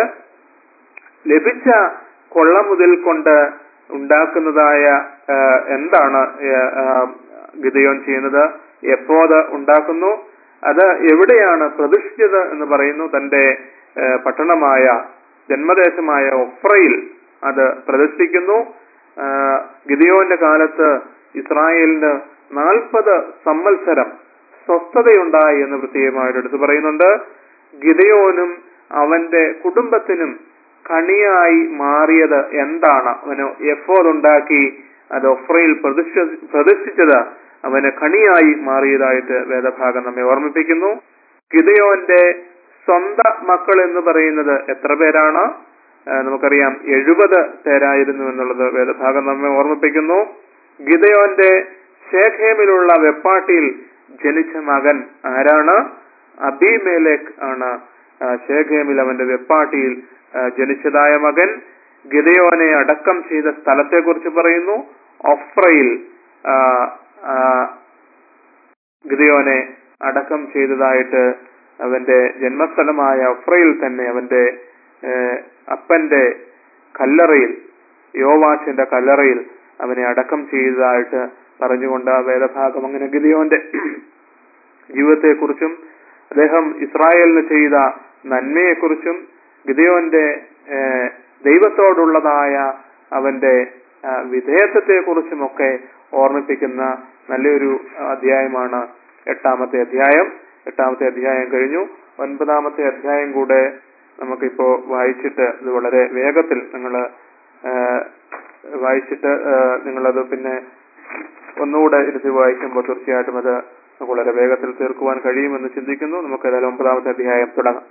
Speaker 1: ലഭിച്ച കൊള്ള മുതൽ കൊണ്ട് ഉണ്ടാക്കുന്നതായ ആ, എന്താണ് ആ, ആ, ഗിദയോൻ ചെയ്യുന്നത് എപ്പോത് ഉണ്ടാക്കുന്നു അത് എവിടെയാണ് പ്രതിഷ്ഠിച്ചത് എന്ന് പറയുന്നു തന്റെ ആ, പട്ടണമായ ജന്മദേശമായ ഒഫ്രയിൽ അത് പ്രതിഷ്ഠിക്കുന്നു ആ, ഗിദിയോന്റെ കാലത്ത് ഇസ്രായേലിന് നാൽപ്പത് സംവത്സരം സ്വസ്ഥതയുണ്ടായി എന്ന് പ്രത്യേകമായിട്ട് എടുത്തു പറയുന്നുണ്ട് ഗിതയോനും അവന്റെ കുടുംബത്തിനും കണിയായി മാറിയത് എന്താണ് അവന് എഫോദുണ്ടാക്കി അത് ഒഫ്രയിൽ പ്രതിഷ്ഠ പ്രതിഷ്ഠിച്ചത് അവന് കണിയായി മാറിയതായിട്ട് വേദഭാഗം നമ്മെ ഓർമ്മിപ്പിക്കുന്നു ഗിതയോന്റെ സ്വന്തം മക്കൾ എന്ന് പറയുന്നത് എത്ര പേരാണ് ആ, നമുക്കറിയാം എഴുപത് പേരായിരുന്നു എന്നുള്ളത് വേദഭാഗം നമ്മെ ഓർമ്മിപ്പിക്കുന്നു ഗിതയോന്റെ ശേഖേമിലുള്ള വെപ്പാട്ടിയിൽ ജനിച്ച മകൻ ആരാണ് അബിമേലേക്ക് ആണ് ആ, ശേഖേമിൽ അവന്റെ വെപ്പാട്ടിയിൽ ആ, ജനിച്ചതായ മകൻ ഗിതയോനെ അടക്കം ചെയ്ത സ്ഥലത്തെ കുറിച്ച് പറയുന്നു ഒഫ്രയിൽ ആ, ആ, ഗിതയോനെ അടക്കം ചെയ്തതായിട്ട് അവന്റെ ജന്മസ്ഥലമായ ഒഫ്രയിൽ തന്നെ അവന്റെ ഏഹ്, അപ്പന്റെ കല്ലറയിൽ യോവാശിന്റെ കല്ലറയിൽ അവനെ അടക്കം ചെയ്തതായിട്ട് പറഞ്ഞുകൊണ്ട് ആ വേദഭാഗം അങ്ങനെ ഗിതയോന്റെ ജീവിതത്തെക്കുറിച്ചും അദ്ദേഹം ഇസ്രായേലിന് ചെയ്ത നന്മയെക്കുറിച്ചും ഗിതയോന്റെ ഏഹ്, ദൈവത്തോടുള്ളതായ അവന്റെ ആ, വിധേയത്വത്തെക്കുറിച്ചുമൊക്കെ ഓർമ്മിപ്പിക്കുന്ന നല്ലൊരു അധ്യായമാണ് എട്ടാമത്തെ അധ്യായം എട്ടാമത്തെ അധ്യായം കഴിഞ്ഞു ഒൻപതാമത്തെ അധ്യായം കൂടെ നമുക്കിപ്പോ വായിച്ചിട്ട് ഇത് വളരെ വേഗത്തിൽ നിങ്ങൾ വായിച്ചിട്ട് ആ, നിങ്ങളത് പിന്നെ ഒന്നുകൂടെ ഇരുത്തി വായിക്കുമ്പോൾ തീർച്ചയായിട്ടും അത് നമുക്ക് വളരെ വേഗത്തിൽ തീർക്കുവാൻ കഴിയുമെന്ന് ചിന്തിക്കുന്നു നമുക്ക് ഏതായാലും ഒമ്പതാമത്തെ അധ്യായം തുടങ്ങാം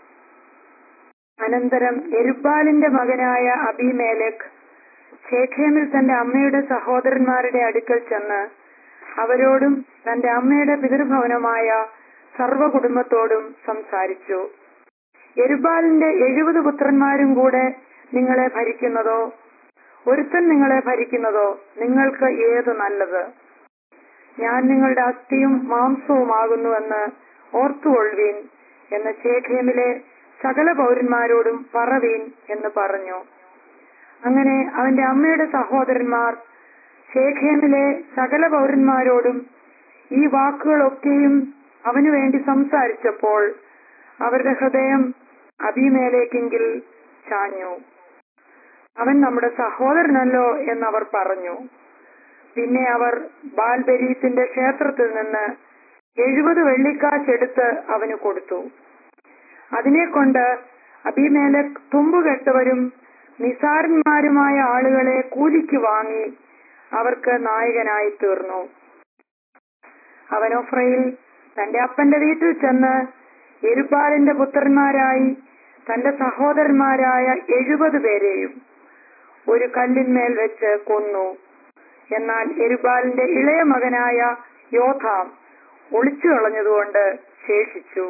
Speaker 2: അനന്തരം എരുബാലിന്റെ മകനായ അബിമേലക് ശേഖേമിൽ തന്റെ അമ്മയുടെ സഹോദരന്മാരുടെ അടുക്കൽ ചെന്ന് അവരോടും തന്റെ അമ്മയുടെ പിതൃഭവനമായ സർവ്വകുടുംബത്തോടും സംസാരിച്ചു എരുബാലിന്റെ എഴുപത് പുത്രന്മാരും കൂടെ നിങ്ങളെ ഭരിക്കുന്നതോ ഒരുത്തൻ നിങ്ങളെ ഭരിക്കുന്നതോ നിങ്ങൾക്ക് ഏത് നല്ലത് ഞാൻ നിങ്ങളുടെ അസ്ഥിയും മാംസവുമാകുന്നുവെന്ന് ഓർത്തുകൊള്ളുവീൻ എന്ന് ശേഖേമിലെ സകല പൗരന്മാരോടും പറവീൻ എന്ന് പറഞ്ഞു അങ്ങനെ അവന്റെ അമ്മയുടെ സഹോദരന്മാർ ശേഖേമിലെ സകല പൗരന്മാരോടും ഈ വാക്കുകളൊക്കെയും അവനു വേണ്ടി സംസാരിച്ചപ്പോൾ അവരുടെ ഹൃദയം അഭിമേലേക്കെങ്കിൽ ചാഞ്ഞു അവൻ നമ്മുടെ സഹോദരനല്ലോ എന്നവർ പറഞ്ഞു പിന്നെ അവർ ബാൽബരീത്തിന്റെ ക്ഷേത്രത്തിൽ നിന്ന് എഴുപത് വെള്ളിക്കാശെടുത്ത് അവന് കൊടുത്തു അതിനെ കൊണ്ട് അഭിമേലക് തുമ്പുകെട്ടവരും നിസാരന്മാരുമായ ആളുകളെ കൂലിക്ക് വാങ്ങി അവർക്ക് നായകനായി തീർന്നു അവൻ ഒഫ്രയിൽ തന്റെ അപ്പന്റെ വീട്ടിൽ ചെന്ന് എരുബാലിന്റെ പുത്രന്മാരായി തന്റെ സഹോദരന്മാരായ എഴുപത് പേരെയും ഒരു കല്ലിന്മേൽ വെച്ച് കൊന്നു എന്നാൽ എരുബാലിന്റെ ഇളയ മകനായ യോധാം ഒളിച്ചു കളഞ്ഞതുകൊണ്ട് ശേഷിച്ചു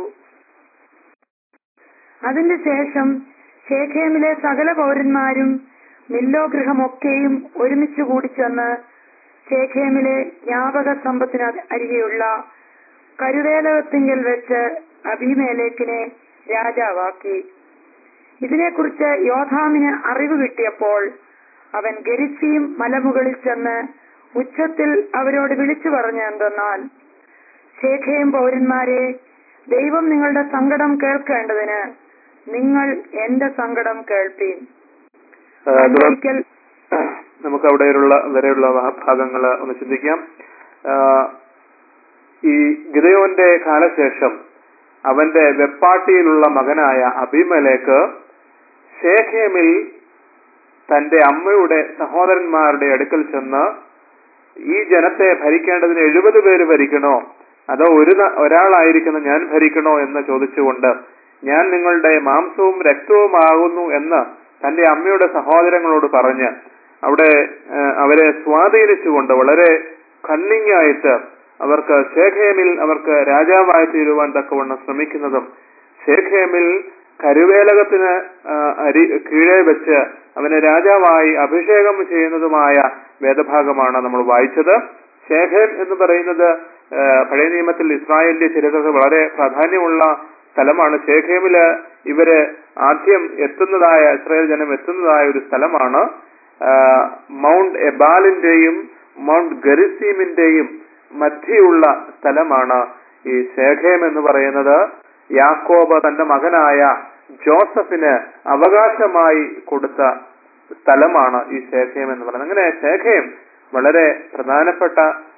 Speaker 2: അതിന്റെ ശേഷം ശേഖേമിലെ സകല പൗരന്മാരും മില്ലോ ഗൃഹമൊക്കെയും ഒരുമിച്ച് കൂടി ചെന്ന് ശേഖേമിലെ ജ്ഞാപക സമ്പത്തിന് അരികെയുള്ള കരുവേലകത്തിങ്കൽ വെച്ച് അഭിമേലേക്കിനെ രാജാവാക്കി ഇതിനെക്കുറിച്ച് യോധാമിന് അറിവ് കിട്ടിയപ്പോൾ അവൻ ഗരിസിയും മലമുകളിൽ ചെന്ന് ഉച്ചത്തിൽ അവരോട് വിളിച്ചു പറഞ്ഞ എന്തെന്നാൽ ശേഖയും പൗരന്മാരെ ദൈവം നിങ്ങളുടെ സങ്കടം കേൾക്കേണ്ടതിന് നിങ്ങൾ എന്റെ സങ്കടം കേൾപ്പീൻ
Speaker 1: ആ, തുടർന്ന്
Speaker 2: ഒരിക്കൽ
Speaker 1: നമുക്ക് അവിടെയുള്ള വരെയുള്ള ഭാഗങ്ങൾ ഒന്ന് ചിന്തിക്കാം ആ, ഈ ഗിതയോന്റെ കാലശേഷം അവന്റെ വെപ്പാട്ടിയിലുള്ള മകനായ അഭിമലേക്ക് ശേഖേമിൽ തന്റെ അമ്മയുടെ സഹോദരന്മാരുടെ അടുക്കൽ ചെന്ന് ഈ ജനത്തെ ഭരിക്കേണ്ടതിന് എഴുപത് പേര് ഭരിക്കണോ അതോ ഒരു ന- ഒരാളായിരിക്കുന്ന ഞാൻ ഭരിക്കണോ എന്ന് ചോദിച്ചുകൊണ്ട് ഞാൻ നിങ്ങളുടെ മാംസവും രക്തവുമാകുന്നു എന്ന് തന്റെ അമ്മയുടെ സഹോദരങ്ങളോട് പറഞ്ഞ് അവിടെ ആ, അവരെ സ്വാധീനിച്ചുകൊണ്ട് വളരെ കണ്ണിങ് ആയിട്ട് അവർക്ക് ശേഖേമിൽ അവർക്ക് രാജാവായി തീരുവാൻ തക്കവണ്ണം ശ്രമിക്കുന്നതും ശേഖേമിൽ കരുവേലകത്തിന് ആ, അരി കീഴെ വെച്ച് അവനെ രാജാവായി അഭിഷേകം ചെയ്യുന്നതുമായ വേദഭാഗമാണ് നമ്മൾ വായിച്ചത് ശേഖേം എന്ന് പറയുന്നത് ആ, പഴയ നിയമത്തിൽ ഇസ്രായേലിന്റെ ചരിത്രത്തിൽ വളരെ പ്രാധാന്യമുള്ള സ്ഥലമാണ് ശേഖേമില് ഇവര് ആദ്യം എത്തുന്നതായ ഇസ്രായേൽ ജനം എത്തുന്നതായ ഒരു സ്ഥലമാണ് ആ, മൗണ്ട് എബാലിന്റെയും മൗണ്ട് ഗരിസീമിന്റെയും മധ്യയുള്ള സ്ഥലമാണ് ഈ ശേഖേം എന്ന് പറയുന്നത് യാക്കോബ് തന്റെ മകനായ ജോസഫിന് അവകാശമായി കൊടുത്ത സ്ഥലമാണ് ഈ ശേഖയം എന്ന് പറയുന്നത് അങ്ങനെ ശേഖയം വളരെ പ്രധാനപ്പെട്ട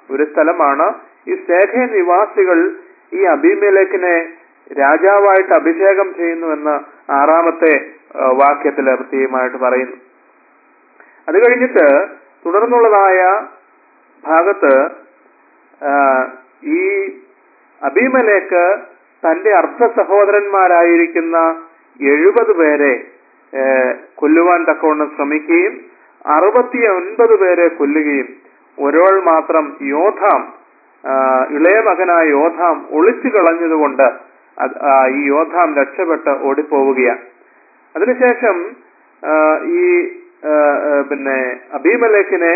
Speaker 1: ഒരു സ്ഥലമാണ് ഈ ശേഖയ നിവാസികൾ ഈ അബിമേലേക്കിനെ രാജാവായിട്ട് അഭിഷേകം ചെയ്യുന്നുവെന്ന് ആറാമത്തെ ആ, വാക്യത്തില് പ്രത്യേകമായിട്ട് പറയുന്നു അത് കഴിഞ്ഞിട്ട് തുടർന്നുള്ളതായ ഭാഗത്ത് ആ, ഈ അബീമലേക്ക് തന്റെ അർദ്ധ സഹോദരന്മാരായിരിക്കുന്ന എഴുപത് പേരെ ഏ, കൊല്ലുവാൻ തക്കവണ്ണം ശ്രമിക്കുകയും അറുപത്തി ഒൻപത് പേരെ കൊല്ലുകയും ഒരാൾ മാത്രം യോധാം ആ, ഇളയ മകനായ യോധാം ഒളിച്ചു കളഞ്ഞതുകൊണ്ട് അത് ആ, ഈ യോധാം രക്ഷപ്പെട്ട് ഓടിപ്പോവുകയാണ് അതിനുശേഷം ആ, ഈ ആ, ആ, പിന്നെ അബീമലേക്കിനെ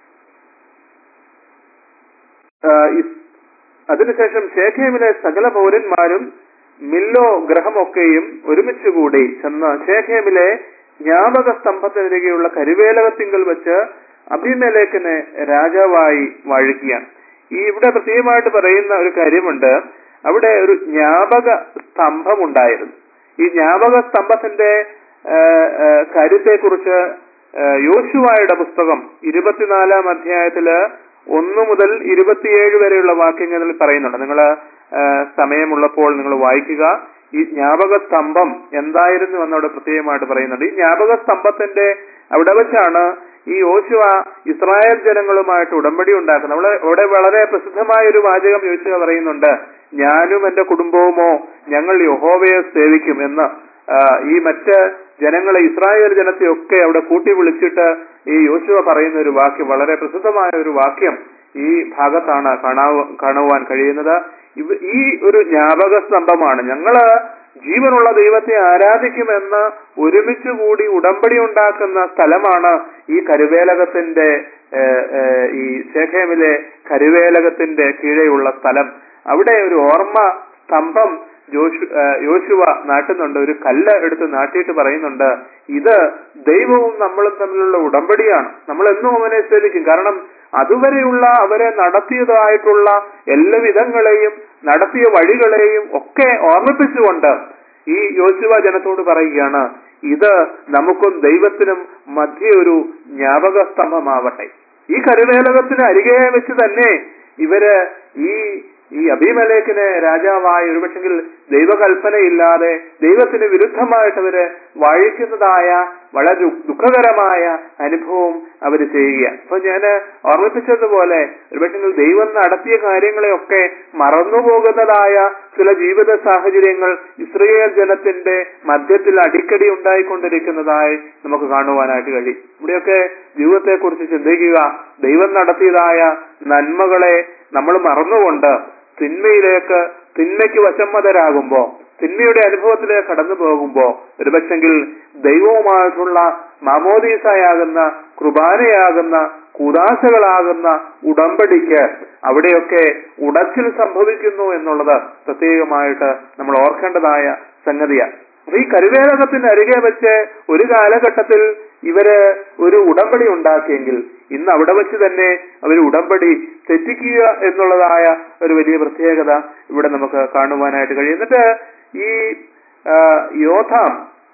Speaker 1: ആ, ഇസ്- അതിനുശേഷം ഷേഖേമിലെ സകല പൗരന്മാരും മില്ലോ ഗ്രഹമൊക്കെയും ഒരുമിച്ച് കൂടി ചെന്ന് ഷേഖേമിലെ ജ്ഞാപക സ്തംഭത്തിനരികെയുള്ള കരുവേലകത്തിങ്കൽ വെച്ച് അഭിമേലേക്കിനെ രാജാവായി വാഴിക്കുകയാണ് ഈ ഇവിടെ പ്രത്യേകമായിട്ട് പറയുന്ന ഒരു കാര്യമുണ്ട് അവിടെ ഒരു ജ്ഞാപക സ്തംഭം ഉണ്ടായിരുന്നു ഈ ജ്ഞാപക സ്തംഭത്തിന്റെ ആ, ആ, കാര്യത്തെക്കുറിച്ച് ആ, യോശുവായുടെ പുസ്തകം ഇരുപത്തിനാലാം അധ്യായത്തില് ഒന്ന് മുതൽ ഇരുപത്തിയേഴ് വരെയുള്ള വാക്യങ്ങളിൽ പറയുന്നുണ്ട് നിങ്ങൾ സമയമുള്ളപ്പോൾ നിങ്ങൾ വായിക്കുക ഈ ജ്ഞാപക സ്തംഭം എന്തായിരുന്നു എന്നവിടെ പ്രത്യേകമായിട്ട് പറയുന്നുണ്ട് ഈ ജ്ഞാപക സ്തംഭത്തിന്റെ അവിടെ വെച്ചാണ് ഈ യോശുവ ഇസ്രായേൽ ജനങ്ങളുമായിട്ട് ഉടമ്പടി ഉണ്ടാക്കുന്നത് അവിടെ അവിടെ വളരെ പ്രസിദ്ധമായ ഒരു വാചകം യോശുവ പറയുന്നുണ്ട് ഞാനും എന്റെ കുടുംബവുമോ ഞങ്ങൾ യഹോവയെ സേവിക്കും എന്ന് ആ, ഈ മറ്റ് ജനങ്ങളെ ഇസ്രായേൽ ജനത്തെയൊക്കെ അവിടെ കൂട്ടി വിളിച്ചിട്ട് ഈ യോശുവ പറയുന്ന ഒരു വാക്യം വളരെ പ്രസിദ്ധമായ ഒരു വാക്യം ഈ ഭാഗത്താണ് കാണാവ കാണുവാൻ കഴിയുന്നത് ഇവ- ഈ ഒരു ജ്ഞാപക സ്തംഭമാണ് ഞങ്ങള് ജീവനുള്ള ദൈവത്തെ ആരാധിക്കുമെന്ന് ഒരുമിച്ച് കൂടി ഉടമ്പടി ഉണ്ടാക്കുന്ന സ്ഥലമാണ് ഈ കരുവേലകത്തിന്റെ ഏഹ്, ഏഹ്, ഈ ശേഖേമിലെ കരുവേലകത്തിന്റെ കീഴെയുള്ള സ്ഥലം അവിടെ ഒരു ഓർമ്മ സ്തംഭം ജോഷു ഏഹ്, യോശുവ നാട്ടുന്നുണ്ട് ഒരു കല്ല് എടുത്ത് നാട്ടിയിട്ട് പറയുന്നുണ്ട് ഇത് ദൈവവും നമ്മളും തമ്മിലുള്ള ഉടമ്പടിയാണ് നമ്മൾ എന്നും അവനെ സേവിക്കും കാരണം അതുവരെയുള്ള അവരെ നടത്തിയതായിട്ടുള്ള എല്ലാ വിധങ്ങളെയും നടത്തിയ വഴികളെയും ഒക്കെ ഓർമ്മിപ്പിച്ചുകൊണ്ട് ഈ യോശുവ ജനത്തോട് പറയുകയാണ് ഇത് നമുക്കും ദൈവത്തിനും മധ്യ ഒരു ജ്ഞാപക സ്തംഭമാവട്ടെ ഈ കരുവേലകത്തിന് അരികെ വെച്ച് തന്നെ ഇവര് ഈ ഈ അഭിമലേഖിന് രാജാവായ ഒരുപക്ഷെങ്കിൽ ദൈവകൽപ്പനയില്ലാതെ ദൈവത്തിന് വിരുദ്ധമായിട്ട് അവര് വാഴിക്കുന്നതായ വളരെ ദു- ദുഃഖകരമായ അനുഭവം അവർ ചെയ്യുക അപ്പൊ ഞാൻ ഓർമ്മിപ്പിച്ചതുപോലെ ഒരുപക്ഷെങ്കിൽ ദൈവം നടത്തിയ കാര്യങ്ങളെയൊക്കെ മറന്നുപോകുന്നതായ ചില ജീവിത സാഹചര്യങ്ങൾ ഇസ്രയേൽ ജനത്തിന്റെ മധ്യത്തിൽ അടിക്കടി ഉണ്ടായിക്കൊണ്ടിരിക്കുന്നതായി നമുക്ക് കാണുവാനായിട്ട് കഴിയും ഇവിടെയൊക്കെ ജീവിതത്തെക്കുറിച്ച് ചിന്തിക്കുക ദൈവം നടത്തിയതായ നന്മകളെ നമ്മൾ മറന്നുകൊണ്ട് തിന്മയിലേക്ക് തിന്മയ്ക്ക് വശമ്മതരാകുമ്പോ തിന്മയുടെ അനുഭവത്തിലേക്ക് കടന്നു പോകുമ്പോ ഒരുപക്ഷെങ്കിൽ ദൈവവുമായിട്ടുള്ള മാമോദീസയാകുന്ന കുർബാനയാകുന്ന കൂതാശകളാകുന്ന ഉടമ്പടിക്ക് അവിടെയൊക്കെ ഉടച്ചിൽ സംഭവിക്കുന്നു എന്നുള്ളത് പ്രത്യേകമായിട്ട് നമ്മൾ ഓർക്കേണ്ടതായ സംഗതിയാണ് അപ്പൊ ഈ കരുവേലകത്തിന് അരികെ വെച്ച് ഒരു കാലഘട്ടത്തിൽ ഇവര് ഒരു ഉടമ്പടി ഉണ്ടാക്കിയെങ്കിൽ ഇന്ന് അവിടെ വെച്ച് തന്നെ അവർ ഉടമ്പടി തെറ്റിക്കുക എന്നുള്ളതായ ഒരു വലിയ പ്രത്യേകത ഇവിടെ നമുക്ക് കാണുവാനായിട്ട് കഴിയും എന്നിട്ട് ഈ ആ, യോധാം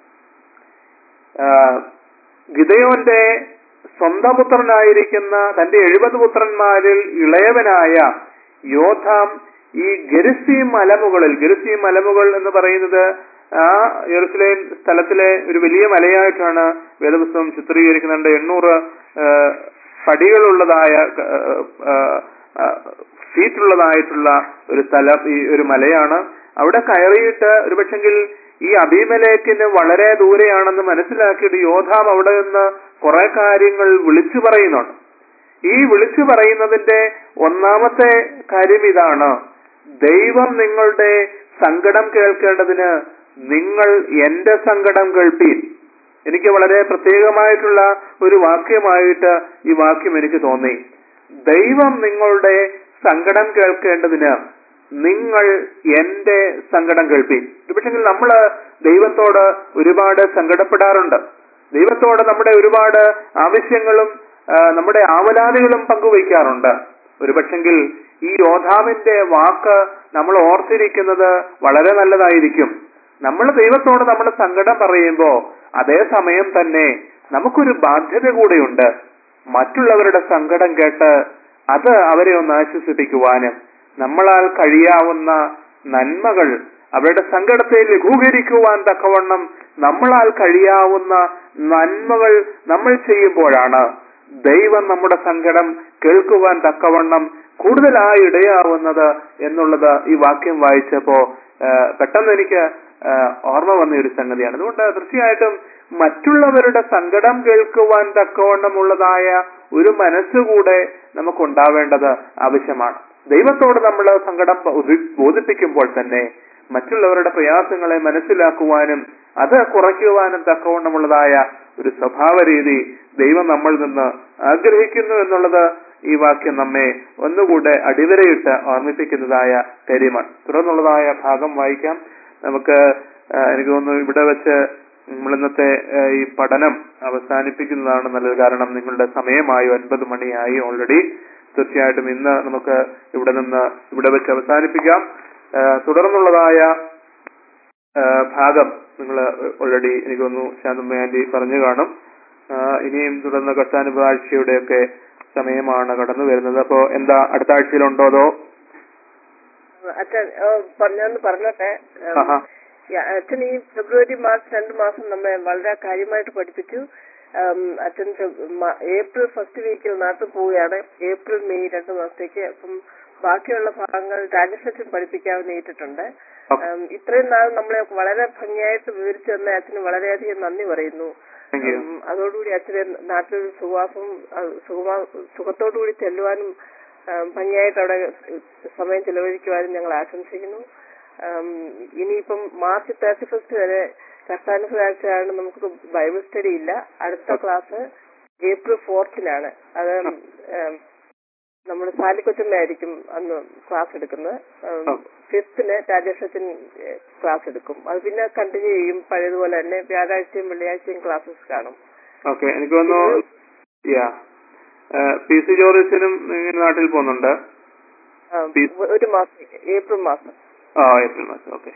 Speaker 1: ആ, ഗിദയോന്റെ സ്വന്തം പുത്രനായിരിക്കുന്ന തന്റെ എഴുപത് പുത്രന്മാരിൽ ഇളയവനായ യോധാം ഈ ഗരിസീം മലമുകളിൽ ഗരിസീം മലമുകൾ എന്ന് പറയുന്നത് ആ യെറുസലേം സ്ഥലത്തിലെ ഒരു വലിയ മലയായിട്ടാണ് വേദപുസ്തകം ചിത്രീകരിക്കുന്നുണ്ട് എണ്ണൂറ് ആ, പടികളുള്ളതായ ആ, ആ, സീറ്റുള്ളതായിട്ടുള്ള ഒരു സ്ഥലം ഈ ഒരു മലയാണ് അവിടെ കയറിയിട്ട് ഒരുപക്ഷെങ്കിൽ ഈ അഭിമലേക്കിന് വളരെ ദൂരെയാണെന്ന് മനസ്സിലാക്കിയിട്ട് യോധാം അവിടെ നിന്ന് കുറെ കാര്യങ്ങൾ വിളിച്ചു പറയുന്നുണ്ട് ഈ വിളിച്ചു പറയുന്നതിന്റെ ഒന്നാമത്തെ കാര്യം ഇതാണ് ദൈവം നിങ്ങളുടെ സങ്കടം കേൾക്കേണ്ടതിന് നിങ്ങൾ എന്റെ സങ്കടം കേൾപ്പീൻ എനിക്ക് വളരെ പ്രത്യേകമായിട്ടുള്ള ഒരു വാക്യമായിട്ട് ഈ വാക്യം എനിക്ക് തോന്നി ദൈവം നിങ്ങളുടെ സങ്കടം കേൾക്കേണ്ടതിന് നിങ്ങൾ എന്റെ സങ്കടം കേൾപ്പീൻ പക്ഷെങ്കിൽ നമ്മള് ദൈവത്തോട് ഒരുപാട് സങ്കടപ്പെടാറുണ്ട് ദൈവത്തോട് നമ്മുടെ ഒരുപാട് ആവശ്യങ്ങളും ആ, നമ്മുടെ ആവലാതികളും പങ്കുവയ്ക്കാറുണ്ട് ഒരുപക്ഷെങ്കിൽ ഈ യോധാവിന്റെ വാക്ക് നമ്മൾ ഓർത്തിരിക്കുന്നത് വളരെ നല്ലതായിരിക്കും നമ്മൾ ദൈവത്തോട് നമ്മുടെ സങ്കടം പറയുമ്പോ അതേ സമയം തന്നെ നമുക്കൊരു ബാധ്യത കൂടെയുണ്ട് മറ്റുള്ളവരുടെ സങ്കടം കേട്ട്
Speaker 3: അത് അവരെ ഒന്ന് ആശ്വസിപ്പിക്കുവാനും നമ്മളാൽ കഴിയാവുന്ന നന്മകൾ അവരുടെ സങ്കടത്തെ ലഘൂകരിക്കുവാൻ തക്കവണ്ണം നമ്മളാൽ കഴിയാവുന്ന നന്മകൾ നമ്മൾ ചെയ്യുമ്പോഴാണ് ദൈവം നമ്മുടെ സങ്കടം കേൾക്കുവാൻ തക്കവണ്ണം കൂടുതലായി ഇടയാവുന്നത് എന്നുള്ളത് ഈ വാക്യം വായിച്ചപ്പോ ആ, പെട്ടെന്ന് എനിക്ക് ആ, ഓർമ്മ വന്ന ഒരു സംഗതിയാണ് അതുകൊണ്ട് തീർച്ചയായിട്ടും മറ്റുള്ളവരുടെ സങ്കടം കേൾക്കുവാൻ തക്കവണ്ണമുള്ളതായ ഒരു മനസ്സുകൂടെ നമുക്കുണ്ടാവേണ്ടത് ആവശ്യമാണ് ദൈവത്തോട് നമ്മൾ സങ്കടം ബോധി- ബോധിപ്പിക്കുമ്പോൾ തന്നെ മറ്റുള്ളവരുടെ പ്രയാസങ്ങളെ മനസ്സിലാക്കുവാനും അത് കുറയ്ക്കുവാനും തക്കവണ്ണമുള്ളതായ ഒരു സ്വഭാവ രീതി ദൈവം നമ്മളിൽ നിന്ന് ആഗ്രഹിക്കുന്നു എന്നുള്ളത് ഈ വാക്യം നമ്മെ ഒന്നുകൂടെ അടിവരയിട്ട് ഓർമ്മിപ്പിക്കുന്നതായ കാര്യമാണ് തുടർന്നുള്ളതായ ഭാഗം വായിക്കാം നമുക്ക് ആ, എനിക്ക് തോന്നുന്നു ഇവിടെ വെച്ച് നമ്മൾ ഇന്നത്തെ ആ, ഈ പഠനം അവസാനിപ്പിക്കുന്നതാണ് നല്ലത് കാരണം നിങ്ങളുടെ സമയമായി ഒൻപത് മണിയായി ഓൾറെഡി തീർച്ചയായിട്ടും ഇന്ന് നമുക്ക് ഇവിടെ നിന്ന് ഇവിടെ വെച്ച് അവസാനിപ്പിക്കാം ആ, തുടർന്നുള്ളതായ ആ, ഭാഗം നിങ്ങൾ ഓൾറെഡി എനിക്ക് തോന്നുന്നു ശാന്തമ്മ ആന്റി പറഞ്ഞു കാണും ആ, ഇനിയും തുടർന്ന് കർത്താനുഭവ ആഴ്ചയുടെയൊക്കെ സമയമാണ് കടന്നു വരുന്നത് അപ്പോ എന്താ അടുത്ത ആഴ്ചയിലുണ്ടോ അതോ
Speaker 4: അച്ഛൻ ഏ, പറഞ്ഞൊന്ന് പറഞ്ഞോട്ടെ ഏം,
Speaker 3: ആഹാ.
Speaker 4: യ- അച്ഛൻ ഈ ഫെബ്രുവരി മാർച്ച് രണ്ട് മാസം നമ്മെ വളരെ കാര്യമായിട്ട് പഠിപ്പിച്ചു ഏം, അച്ഛൻ ഫെബ്- മ- ഏപ്രിൽ ഫസ്റ്റ് വീക്കിൽ നാട്ടിൽ പോവുകയാണ് ഏപ്രിൽ മെയ് രണ്ട് മാസത്തേക്ക് അപ്പം ബാക്കിയുള്ള ഭാഗങ്ങൾ രാജേഷ് പഠിപ്പിക്കാമെന്ന് ഏറ്റിട്ടുണ്ട്
Speaker 3: ഓക്കെ.
Speaker 4: ഏം, ഇത്രയും നാൾ നമ്മളെ വളരെ ഭംഗിയായിട്ട് വിവരിച്ചു തന്ന അച്ഛന് വളരെയധികം നന്ദി പറയുന്നു
Speaker 3: Thank you.
Speaker 4: ഉം, അതോടുകൂടി അച്ഛന് നാട്ടിൽ സുഖവാസം സുഖമാ സുഖത്തോടുകൂടി ചെല്ലുവാനും ഉം, ഭംഗിയായിട്ട് അവിടെ സമയം ചെലവഴിക്കുവാനും ഞങ്ങൾ ആശംസിക്കുന്നു ഉം, ഇനിയിപ്പം മാർച്ച് തേർട്ടി ഫസ്റ്റ് വരെ കർത്താനുഭവാഴ്ചയാണ് നമുക്ക് ബൈബിൾ സ്റ്റഡി ഇല്ല അടുത്ത ക്ലാസ് ഏപ്രിൽ ഫോർത്തിനാണ് അത് ഉം, നമ്മുടെ സാലിക്കൊച്ചമ്മയായിരിക്കും അന്ന് ക്ലാസ് എടുക്കുന്നത്
Speaker 3: ഓ.
Speaker 4: ഫിഫ്തിന് രാജേഷ് അച്ഛൻ ക്ലാസ് എടുക്കും അത് പിന്നെ കണ്ടിന്യൂ ചെയ്യും പഴയതുപോലെ തന്നെ വ്യാഴാഴ്ചയും വെള്ളിയാഴ്ചയും ക്ലാസ്സസ് കാണും
Speaker 3: ഓക്കെ എനിക്ക് തോന്നുന്നു യാ പി സി ജോർജിനും ഇങ്ങനെ നാട്ടിൽ പോകുന്നുണ്ട്
Speaker 4: ആ,
Speaker 3: ഈ-
Speaker 4: ഒരു മാസത്തേക്ക് ഏപ്രിൽ മാസം
Speaker 3: ആ ഏപ്രിൽ മാസം ഓക്കെ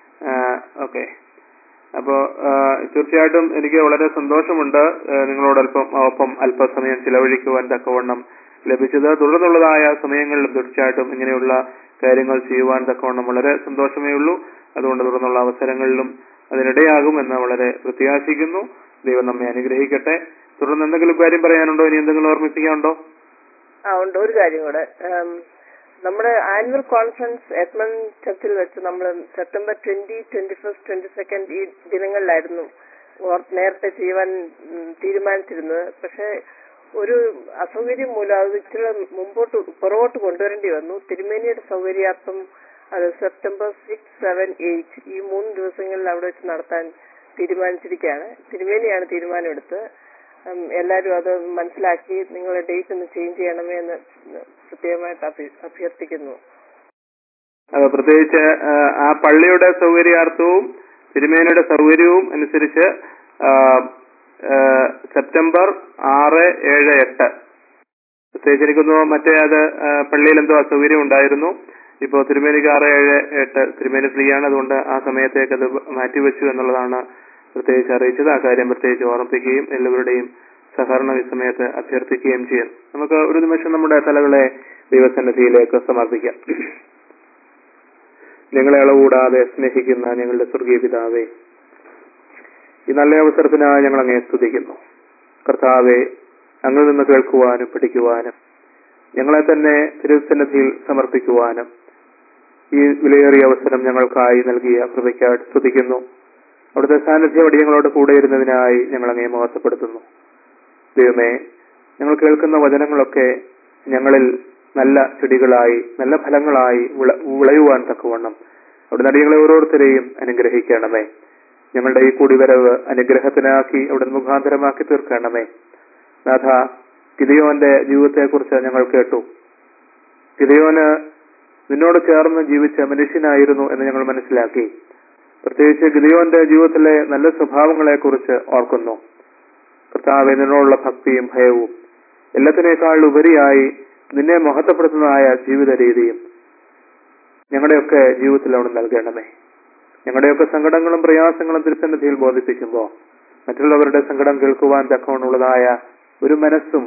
Speaker 3: ഓക്കെ അപ്പോ ആ, തീർച്ചയായിട്ടും എനിക്ക് വളരെ സന്തോഷമുണ്ട് ആ, നിങ്ങളോടൊപ്പം ഒപ്പം അല്പസമയം ചിലവഴിക്കുവാൻ തക്കവണ്ണം ലഭിച്ചത് തുടർന്നുള്ളതായ സമയങ്ങളിലും തീർച്ചയായിട്ടും ഇങ്ങനെയുള്ള കാര്യങ്ങൾ ചെയ്യുവാൻ തക്കവണ്ണം വളരെ സന്തോഷമേ ഉള്ളൂ അതുകൊണ്ട് തുടർന്നുള്ള അവസരങ്ങളിലും അതിനിടയാകുമെന്ന് വളരെ പ്രത്യാശിക്കുന്നു ദൈവം നമ്മെ അനുഗ്രഹിക്കട്ടെ തുടർന്ന് എന്തെങ്കിലും കാര്യം പറയാനുണ്ടോ ഇനി എന്തെങ്കിലും ഓർമ്മിപ്പിക്കാനുണ്ടോ
Speaker 4: ആ ഉണ്ട് ഒരു കാര്യം കൂടെ ഉം, നമ്മുടെ ആനുവൽ കോൺഫറൻസ് എത്മൺ ചർച്ചിൽ വെച്ച് നമ്മൾ September twenty twenty first twenty second ഈ ദിനങ്ങളിലായിരുന്നു ഓർ- നേരത്തെ ചെയ്യുവാൻ ഉം, തീരുമാനിച്ചിരുന്നത് പക്ഷെ ഒരു അസൗകര്യം മൂലം അത് ഇച്ചിരി മുമ്പോട്ട് പുറകോട്ട് കൊണ്ടുവരേണ്ടി വന്നു തിരുമേനിയുടെ സൗകര്യാർത്ഥം അത് സെപ്റ്റംബർ സിക്സ് സെവൻ എയ്റ്റ് ഈ മൂന്ന് ദിവസങ്ങളിൽ അവിടെ വെച്ച് നടത്താൻ തീരുമാനിച്ചിരിക്കുകയാണ് തിരുമേനിയാണ് തീരുമാനമെടുത്തത് ഉം, എല്ലാവരും അത് മനസ്സിലാക്കി നിങ്ങളുടെ ഡേറ്റ് ഒന്ന് ചേഞ്ച് ചെയ്യണമേ എന്ന് പ്രത്യേകമായിട്ട് അഭ്യ- അഭ്യർത്ഥിക്കുന്നു
Speaker 3: അത് പ്രത്യേകിച്ച് ആ, ആ പള്ളിയുടെ സൗകര്യാർത്ഥവും തിരുമേനയുടെ സൗകര്യവും അനുസരിച്ച് ആ, ആ, സെപ്റ്റംബർ ആറ് ഏഴ് എട്ട് പ്രത്യേകിച്ച് എനിക്കൊന്നു മറ്റേ അത് ആ, പള്ളിയിൽ എന്തോ അസൗകര്യം ഉണ്ടായിരുന്നു ഇപ്പോൾ തിരുമേനിക്ക് ആറ് ഏഴ് എട്ട് തിരുമേനി ഫ്രീ ആണ് അതുകൊണ്ട് ആ സമയത്തേക്ക് അത് മാറ്റിവെച്ചു എന്നുള്ളതാണ് പ്രത്യേകിച്ച് അറിയിച്ചത് ആ കാര്യം പ്രത്യേകിച്ച് ഓർമ്മിപ്പിക്കുകയും എല്ലാവരുടെയും സഹകരണം ഈ സമയത്ത് അഭ്യർത്ഥിക്കുകയും ചെയ്യും നമുക്ക് ഒരു നിമിഷം നമ്മുടെ തലകളെ ദൈവസന്നിധിയിലേക്ക് സമർപ്പിക്കാം നിങ്ങളെ അളവുകൂടാതെ സ്നേഹിക്കുന്ന ഞങ്ങളുടെ സ്വർഗീയ പിതാവേ ഈ നല്ല അവസരത്തിനായി ഞങ്ങൾ അങ്ങേ സ്തുതിക്കുന്നു കർത്താവെ അങ്ങിൽ നിന്ന് കേൾക്കുവാനും പഠിക്കുവാനും ഞങ്ങളെ തന്നെ തിരുസന്നിധിയിൽ സമർപ്പിക്കുവാനും ഈ വിലയേറിയ അവസരം ഞങ്ങൾക്കായി നൽകിയ കൃപയ്ക്കായിട്ട് സ്തുതിക്കുന്നു അവിടുത്തെ സാന്നിധ്യം അടിയങ്ങളോട് കൂടെ ഇരുന്നതിനായി ഞങ്ങൾ അങ്ങേ മഹത്വപ്പെടുത്തുന്നു ദൈവമേ ഞങ്ങൾ കേൾക്കുന്ന വചനങ്ങളൊക്കെ ഞങ്ങളിൽ നല്ല ചെടികളായി നല്ല ഫലങ്ങളായി വിള- വിളയുവാൻ തക്കവണ്ണം അവിടുന്ന് അടിയങ്ങളെ ഓരോരുത്തരെയും അനുഗ്രഹിക്കണമേ ഞങ്ങളുടെ ഈ കൂടിവരവ് അനുഗ്രഹത്തിനാക്കി അവിടുന്ന് മുഖാന്തരമാക്കി തീർക്കണമേ നാഥ ഗിദിയോന്റെ ജീവിതത്തെക്കുറിച്ച് ഞങ്ങൾ കേട്ടു ഗിദിയോന് നിന്നോട് ചേർന്ന് ജീവിച്ച മനുഷ്യനായിരുന്നു എന്ന് ഞങ്ങൾ മനസ്സിലാക്കി പ്രത്യേകിച്ച് ഗിദിയോന്റെ ജീവിതത്തിലെ നല്ല സ്വഭാവങ്ങളെക്കുറിച്ച് ഓർക്കുന്നു കർത്താവെ നിന്നോടുള്ള ഭക്തിയും ഭയവും എല്ലാത്തിനേക്കാൾ ഉപരിയായി നിന്നെ മഹത്വപ്പെടുത്തുന്നതായ ജീവിത രീതിയും ഞങ്ങളുടെയൊക്കെ ജീവിതത്തിൽ അവിടെ നൽകണമേ ഞങ്ങളുടെയൊക്കെ സങ്കടങ്ങളും പ്രയാസങ്ങളും തിരുസന്നിധിയിൽ ബോധിപ്പിക്കുമ്പോൾ മറ്റുള്ളവരുടെ സങ്കടം കേൾക്കുവാൻ തക്കവണ്ണുള്ളതായ ഒരു മനസ്സും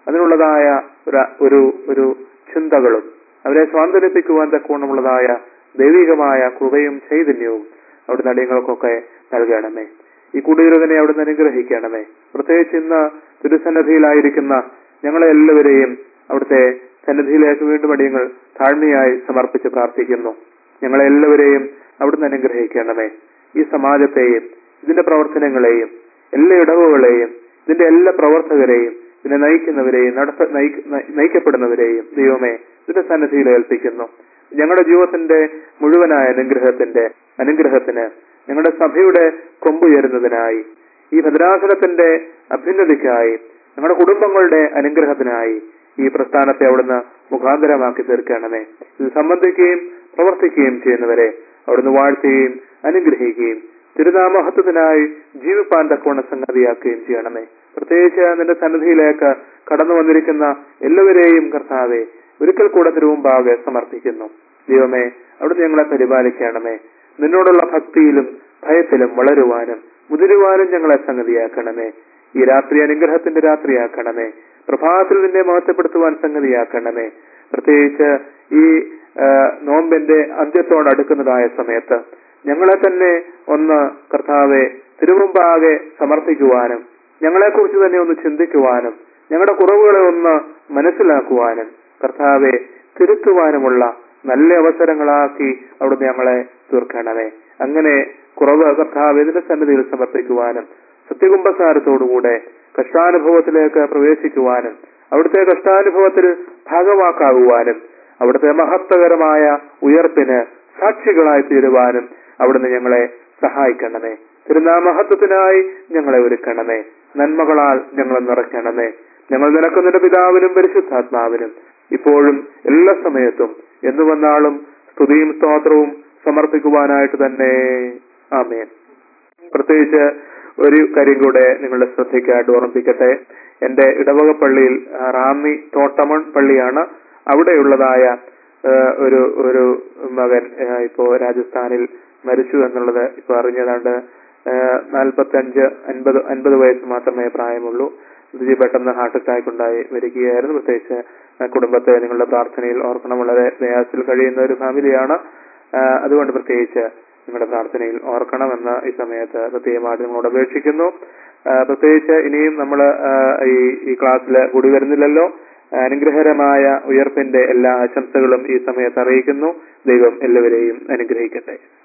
Speaker 3: അതിനുള്ളതായ ഒരു ഒരു ഒരു ചിന്തകളും അവരെ സ്വാന്തരിപ്പിക്കുവാൻ തക്കവണ്ണമുള്ളതായ ദൈവികമായ കൃപയും ചൈതന്യവും അവിടുന്ന് അടിയങ്ങൾക്കൊക്കെ നൽകണമേ ഈ കുടിയിരുതനെ അവിടുന്ന് അനുഗ്രഹിക്കണമേ പ്രത്യേകിച്ച് ഇന്ന് തിരുസന്നധിയിലായിരിക്കുന്ന ഞങ്ങളെ എല്ലാവരെയും അവിടുത്തെ സന്നിധിയിലേക്ക് വീണ്ടും അടിയങ്ങൾ താഴ്മയായി സമർപ്പിച്ച് പ്രാർത്ഥിക്കുന്നു ഞങ്ങളെ എല്ലാവരെയും അവിടുന്ന് അനുഗ്രഹിക്കണമേ ഈ സമാജത്തെയും ഇതിന്റെ പ്രവർത്തനങ്ങളെയും എല്ലാ ഇടവുകളെയും ഇതിന്റെ എല്ലാ പ്രവർത്തകരെയും ഇതിനെ നയിക്കുന്നവരെയും നടത്ത നയിക്ക- നയി- നയിക്കപ്പെടുന്നവരെയും ദൈവമേ ഇതിന്റെ സന്നിധിയിൽ ഏൽപ്പിക്കുന്നു ഞങ്ങളുടെ ജീവിതത്തിന്റെ മുഴുവനായ അനുഗ്രഹത്തിന്റെ അനുഗ്രഹത്തിന് ഞങ്ങളുടെ സഭയുടെ കൊമ്പുയരുന്നതിനായി ഈ ഭദ്രാസനത്തിന്റെ അഭ്യുന്നതിക്കായി ഞങ്ങളുടെ കുടുംബങ്ങളുടെ അനുഗ്രഹത്തിനായി ഈ പ്രസ്ഥാനത്തെ അവിടുന്ന് മുഖാന്തരമാക്കി തീർക്കണമേ ഇത് സംബന്ധിക്കുകയും പ്രവർത്തിക്കുകയും ചെയ്യുന്നവരെ അവിടുന്ന് വാഴ്ത്തുകയും അനുഗ്രഹിക്കുകയും തിരുനാമഹത്വത്തിനായി ജീവിപ്പാൻ തക്കവണ്ണ സംഗതിയാക്കുകയും ചെയ്യണമേ പ്രത്യേകിച്ച് നിന്റെ സന്നിധിയിലേക്ക് കടന്നു വന്നിരിക്കുന്ന എല്ലാവരെയും കർത്താവെ ഒരിക്കൽ കൂടെ തിരുമുമ്പാകെ സമർപ്പിക്കുന്നു ദൈവമേ അവിടുന്ന് ഞങ്ങളെ പരിപാലിക്കണമേ നിന്നോടുള്ള ഭക്തിയിലും ഭയത്തിലും വളരുവാനും മുതിരുവാനും ഞങ്ങളെ സംഗതിയാക്കണമേ ഈ രാത്രി അനുഗ്രഹത്തിന്റെ രാത്രിയാക്കണമേ പ്രഭാതത്തിൽ നിന്നെ മഹത്വപ്പെടുത്തുവാൻ സംഗതിയാക്കണമേ പ്രത്യേകിച്ച് ഈ ആ, നോമ്പിന്റെ അന്ത്യത്തോടടുക്കുന്നതായ സമയത്ത് ഞങ്ങളെ തന്നെ ഒന്ന് കർത്താവെ തിരുമുമ്പാകെ സമർപ്പിക്കുവാനും ഞങ്ങളെക്കുറിച്ച് തന്നെ ഒന്ന് ചിന്തിക്കുവാനും ഞങ്ങളുടെ കുറവുകളെ ഒന്ന് മനസ്സിലാക്കുവാനും കർത്താവെ തിരുത്തുവാനുമുള്ള നല്ല അവസരങ്ങളാക്കി അവിടുന്ന് ഞങ്ങളെ തീർക്കണമേ അങ്ങനെ കുറവ് കർത്താവ് ഇതിന്റെ സന്നിധിയിൽ സമർപ്പിക്കുവാനും സത്യകുംഭസാരത്തോടുകൂടെ കഷ്ടാനുഭവത്തിലേക്ക് പ്രവേശിക്കുവാനും അവിടുത്തെ കഷ്ടാനുഭവത്തിൽ ഭാഗവാക്കാകുവാനും അവിടുത്തെ മഹത്വകരമായ ഉയർപ്പിന് സാക്ഷികളായി തീരുവാനും അവിടുന്ന് ഞങ്ങളെ സഹായിക്കണമേ തിരുനാമഹത്വത്തിനായി ഞങ്ങളെ ഒരുക്കണമേ നന്മകളാൽ ഞങ്ങളെ നിറയ്ക്കണമേ ഞങ്ങൾ നിനക്ക് നിന്റെ പിതാവിനും പരിശുദ്ധാത്മാവിനും ഇപ്പോഴും എല്ലാ സമയത്തും എന്നു വന്നാളും സ്തുതിയും സ്തോത്രവും സമർപ്പിക്കുവാനായിട്ട് തന്നെ ആമേൻ പ്രത്യേകിച്ച് ഒരു കാര്യം കൂടെ നിങ്ങളുടെ ശ്രദ്ധയ്ക്കായിട്ട് ഓർമ്മിപ്പിക്കട്ടെ എന്റെ ഇടവക പള്ളിയിൽ ആ, റാന്നി തോട്ടമൺ പള്ളിയാണ് അവിടെയുള്ളതായ ആ, ഒരു ഒരു മകൻ ആ, ഇപ്പോ രാജസ്ഥാനിൽ മരിച്ചു എന്നുള്ളത് ഇപ്പൊ അറിഞ്ഞതാണ്ട് നാൽപ്പത്തഞ്ച് അൻപത് അൻപത് വയസ്സ് മാത്രമേ പ്രായമുള്ളൂ ഇത് പെട്ടെന്ന് ഹാർട്ട് അറ്റാക്ക് ഉണ്ടായി വരികയായിരുന്നു പ്രത്യേകിച്ച് ആ, കുടുംബത്തെ നിങ്ങളുടെ പ്രാർത്ഥനയിൽ ഓർക്കണം വളരെ പ്രയാസത്തിൽ കഴിയുന്ന ഒരു ഫാമിലിയാണ് ആ, അതുകൊണ്ട് പ്രത്യേകിച്ച് നിങ്ങളുടെ പ്രാർത്ഥനയിൽ ഓർക്കണമെന്ന് ഈ സമയത്ത് പ്രത്യേകമായിട്ട് നിങ്ങളോട് അപേക്ഷിക്കുന്നു ആ, പ്രത്യേകിച്ച് ഇനിയും നമ്മൾ ഈ ഈ ക്ലാസ്സിൽ കൂടി വരുന്നില്ലല്ലോ ആ, അനുഗ്രഹകരമായ ഉയർപ്പിന്റെ എല്ലാ ആശംസകളും ഈ സമയത്ത് അറിയിക്കുന്നു ദൈവം എല്ലാവരെയും അനുഗ്രഹിക്കട്ടെ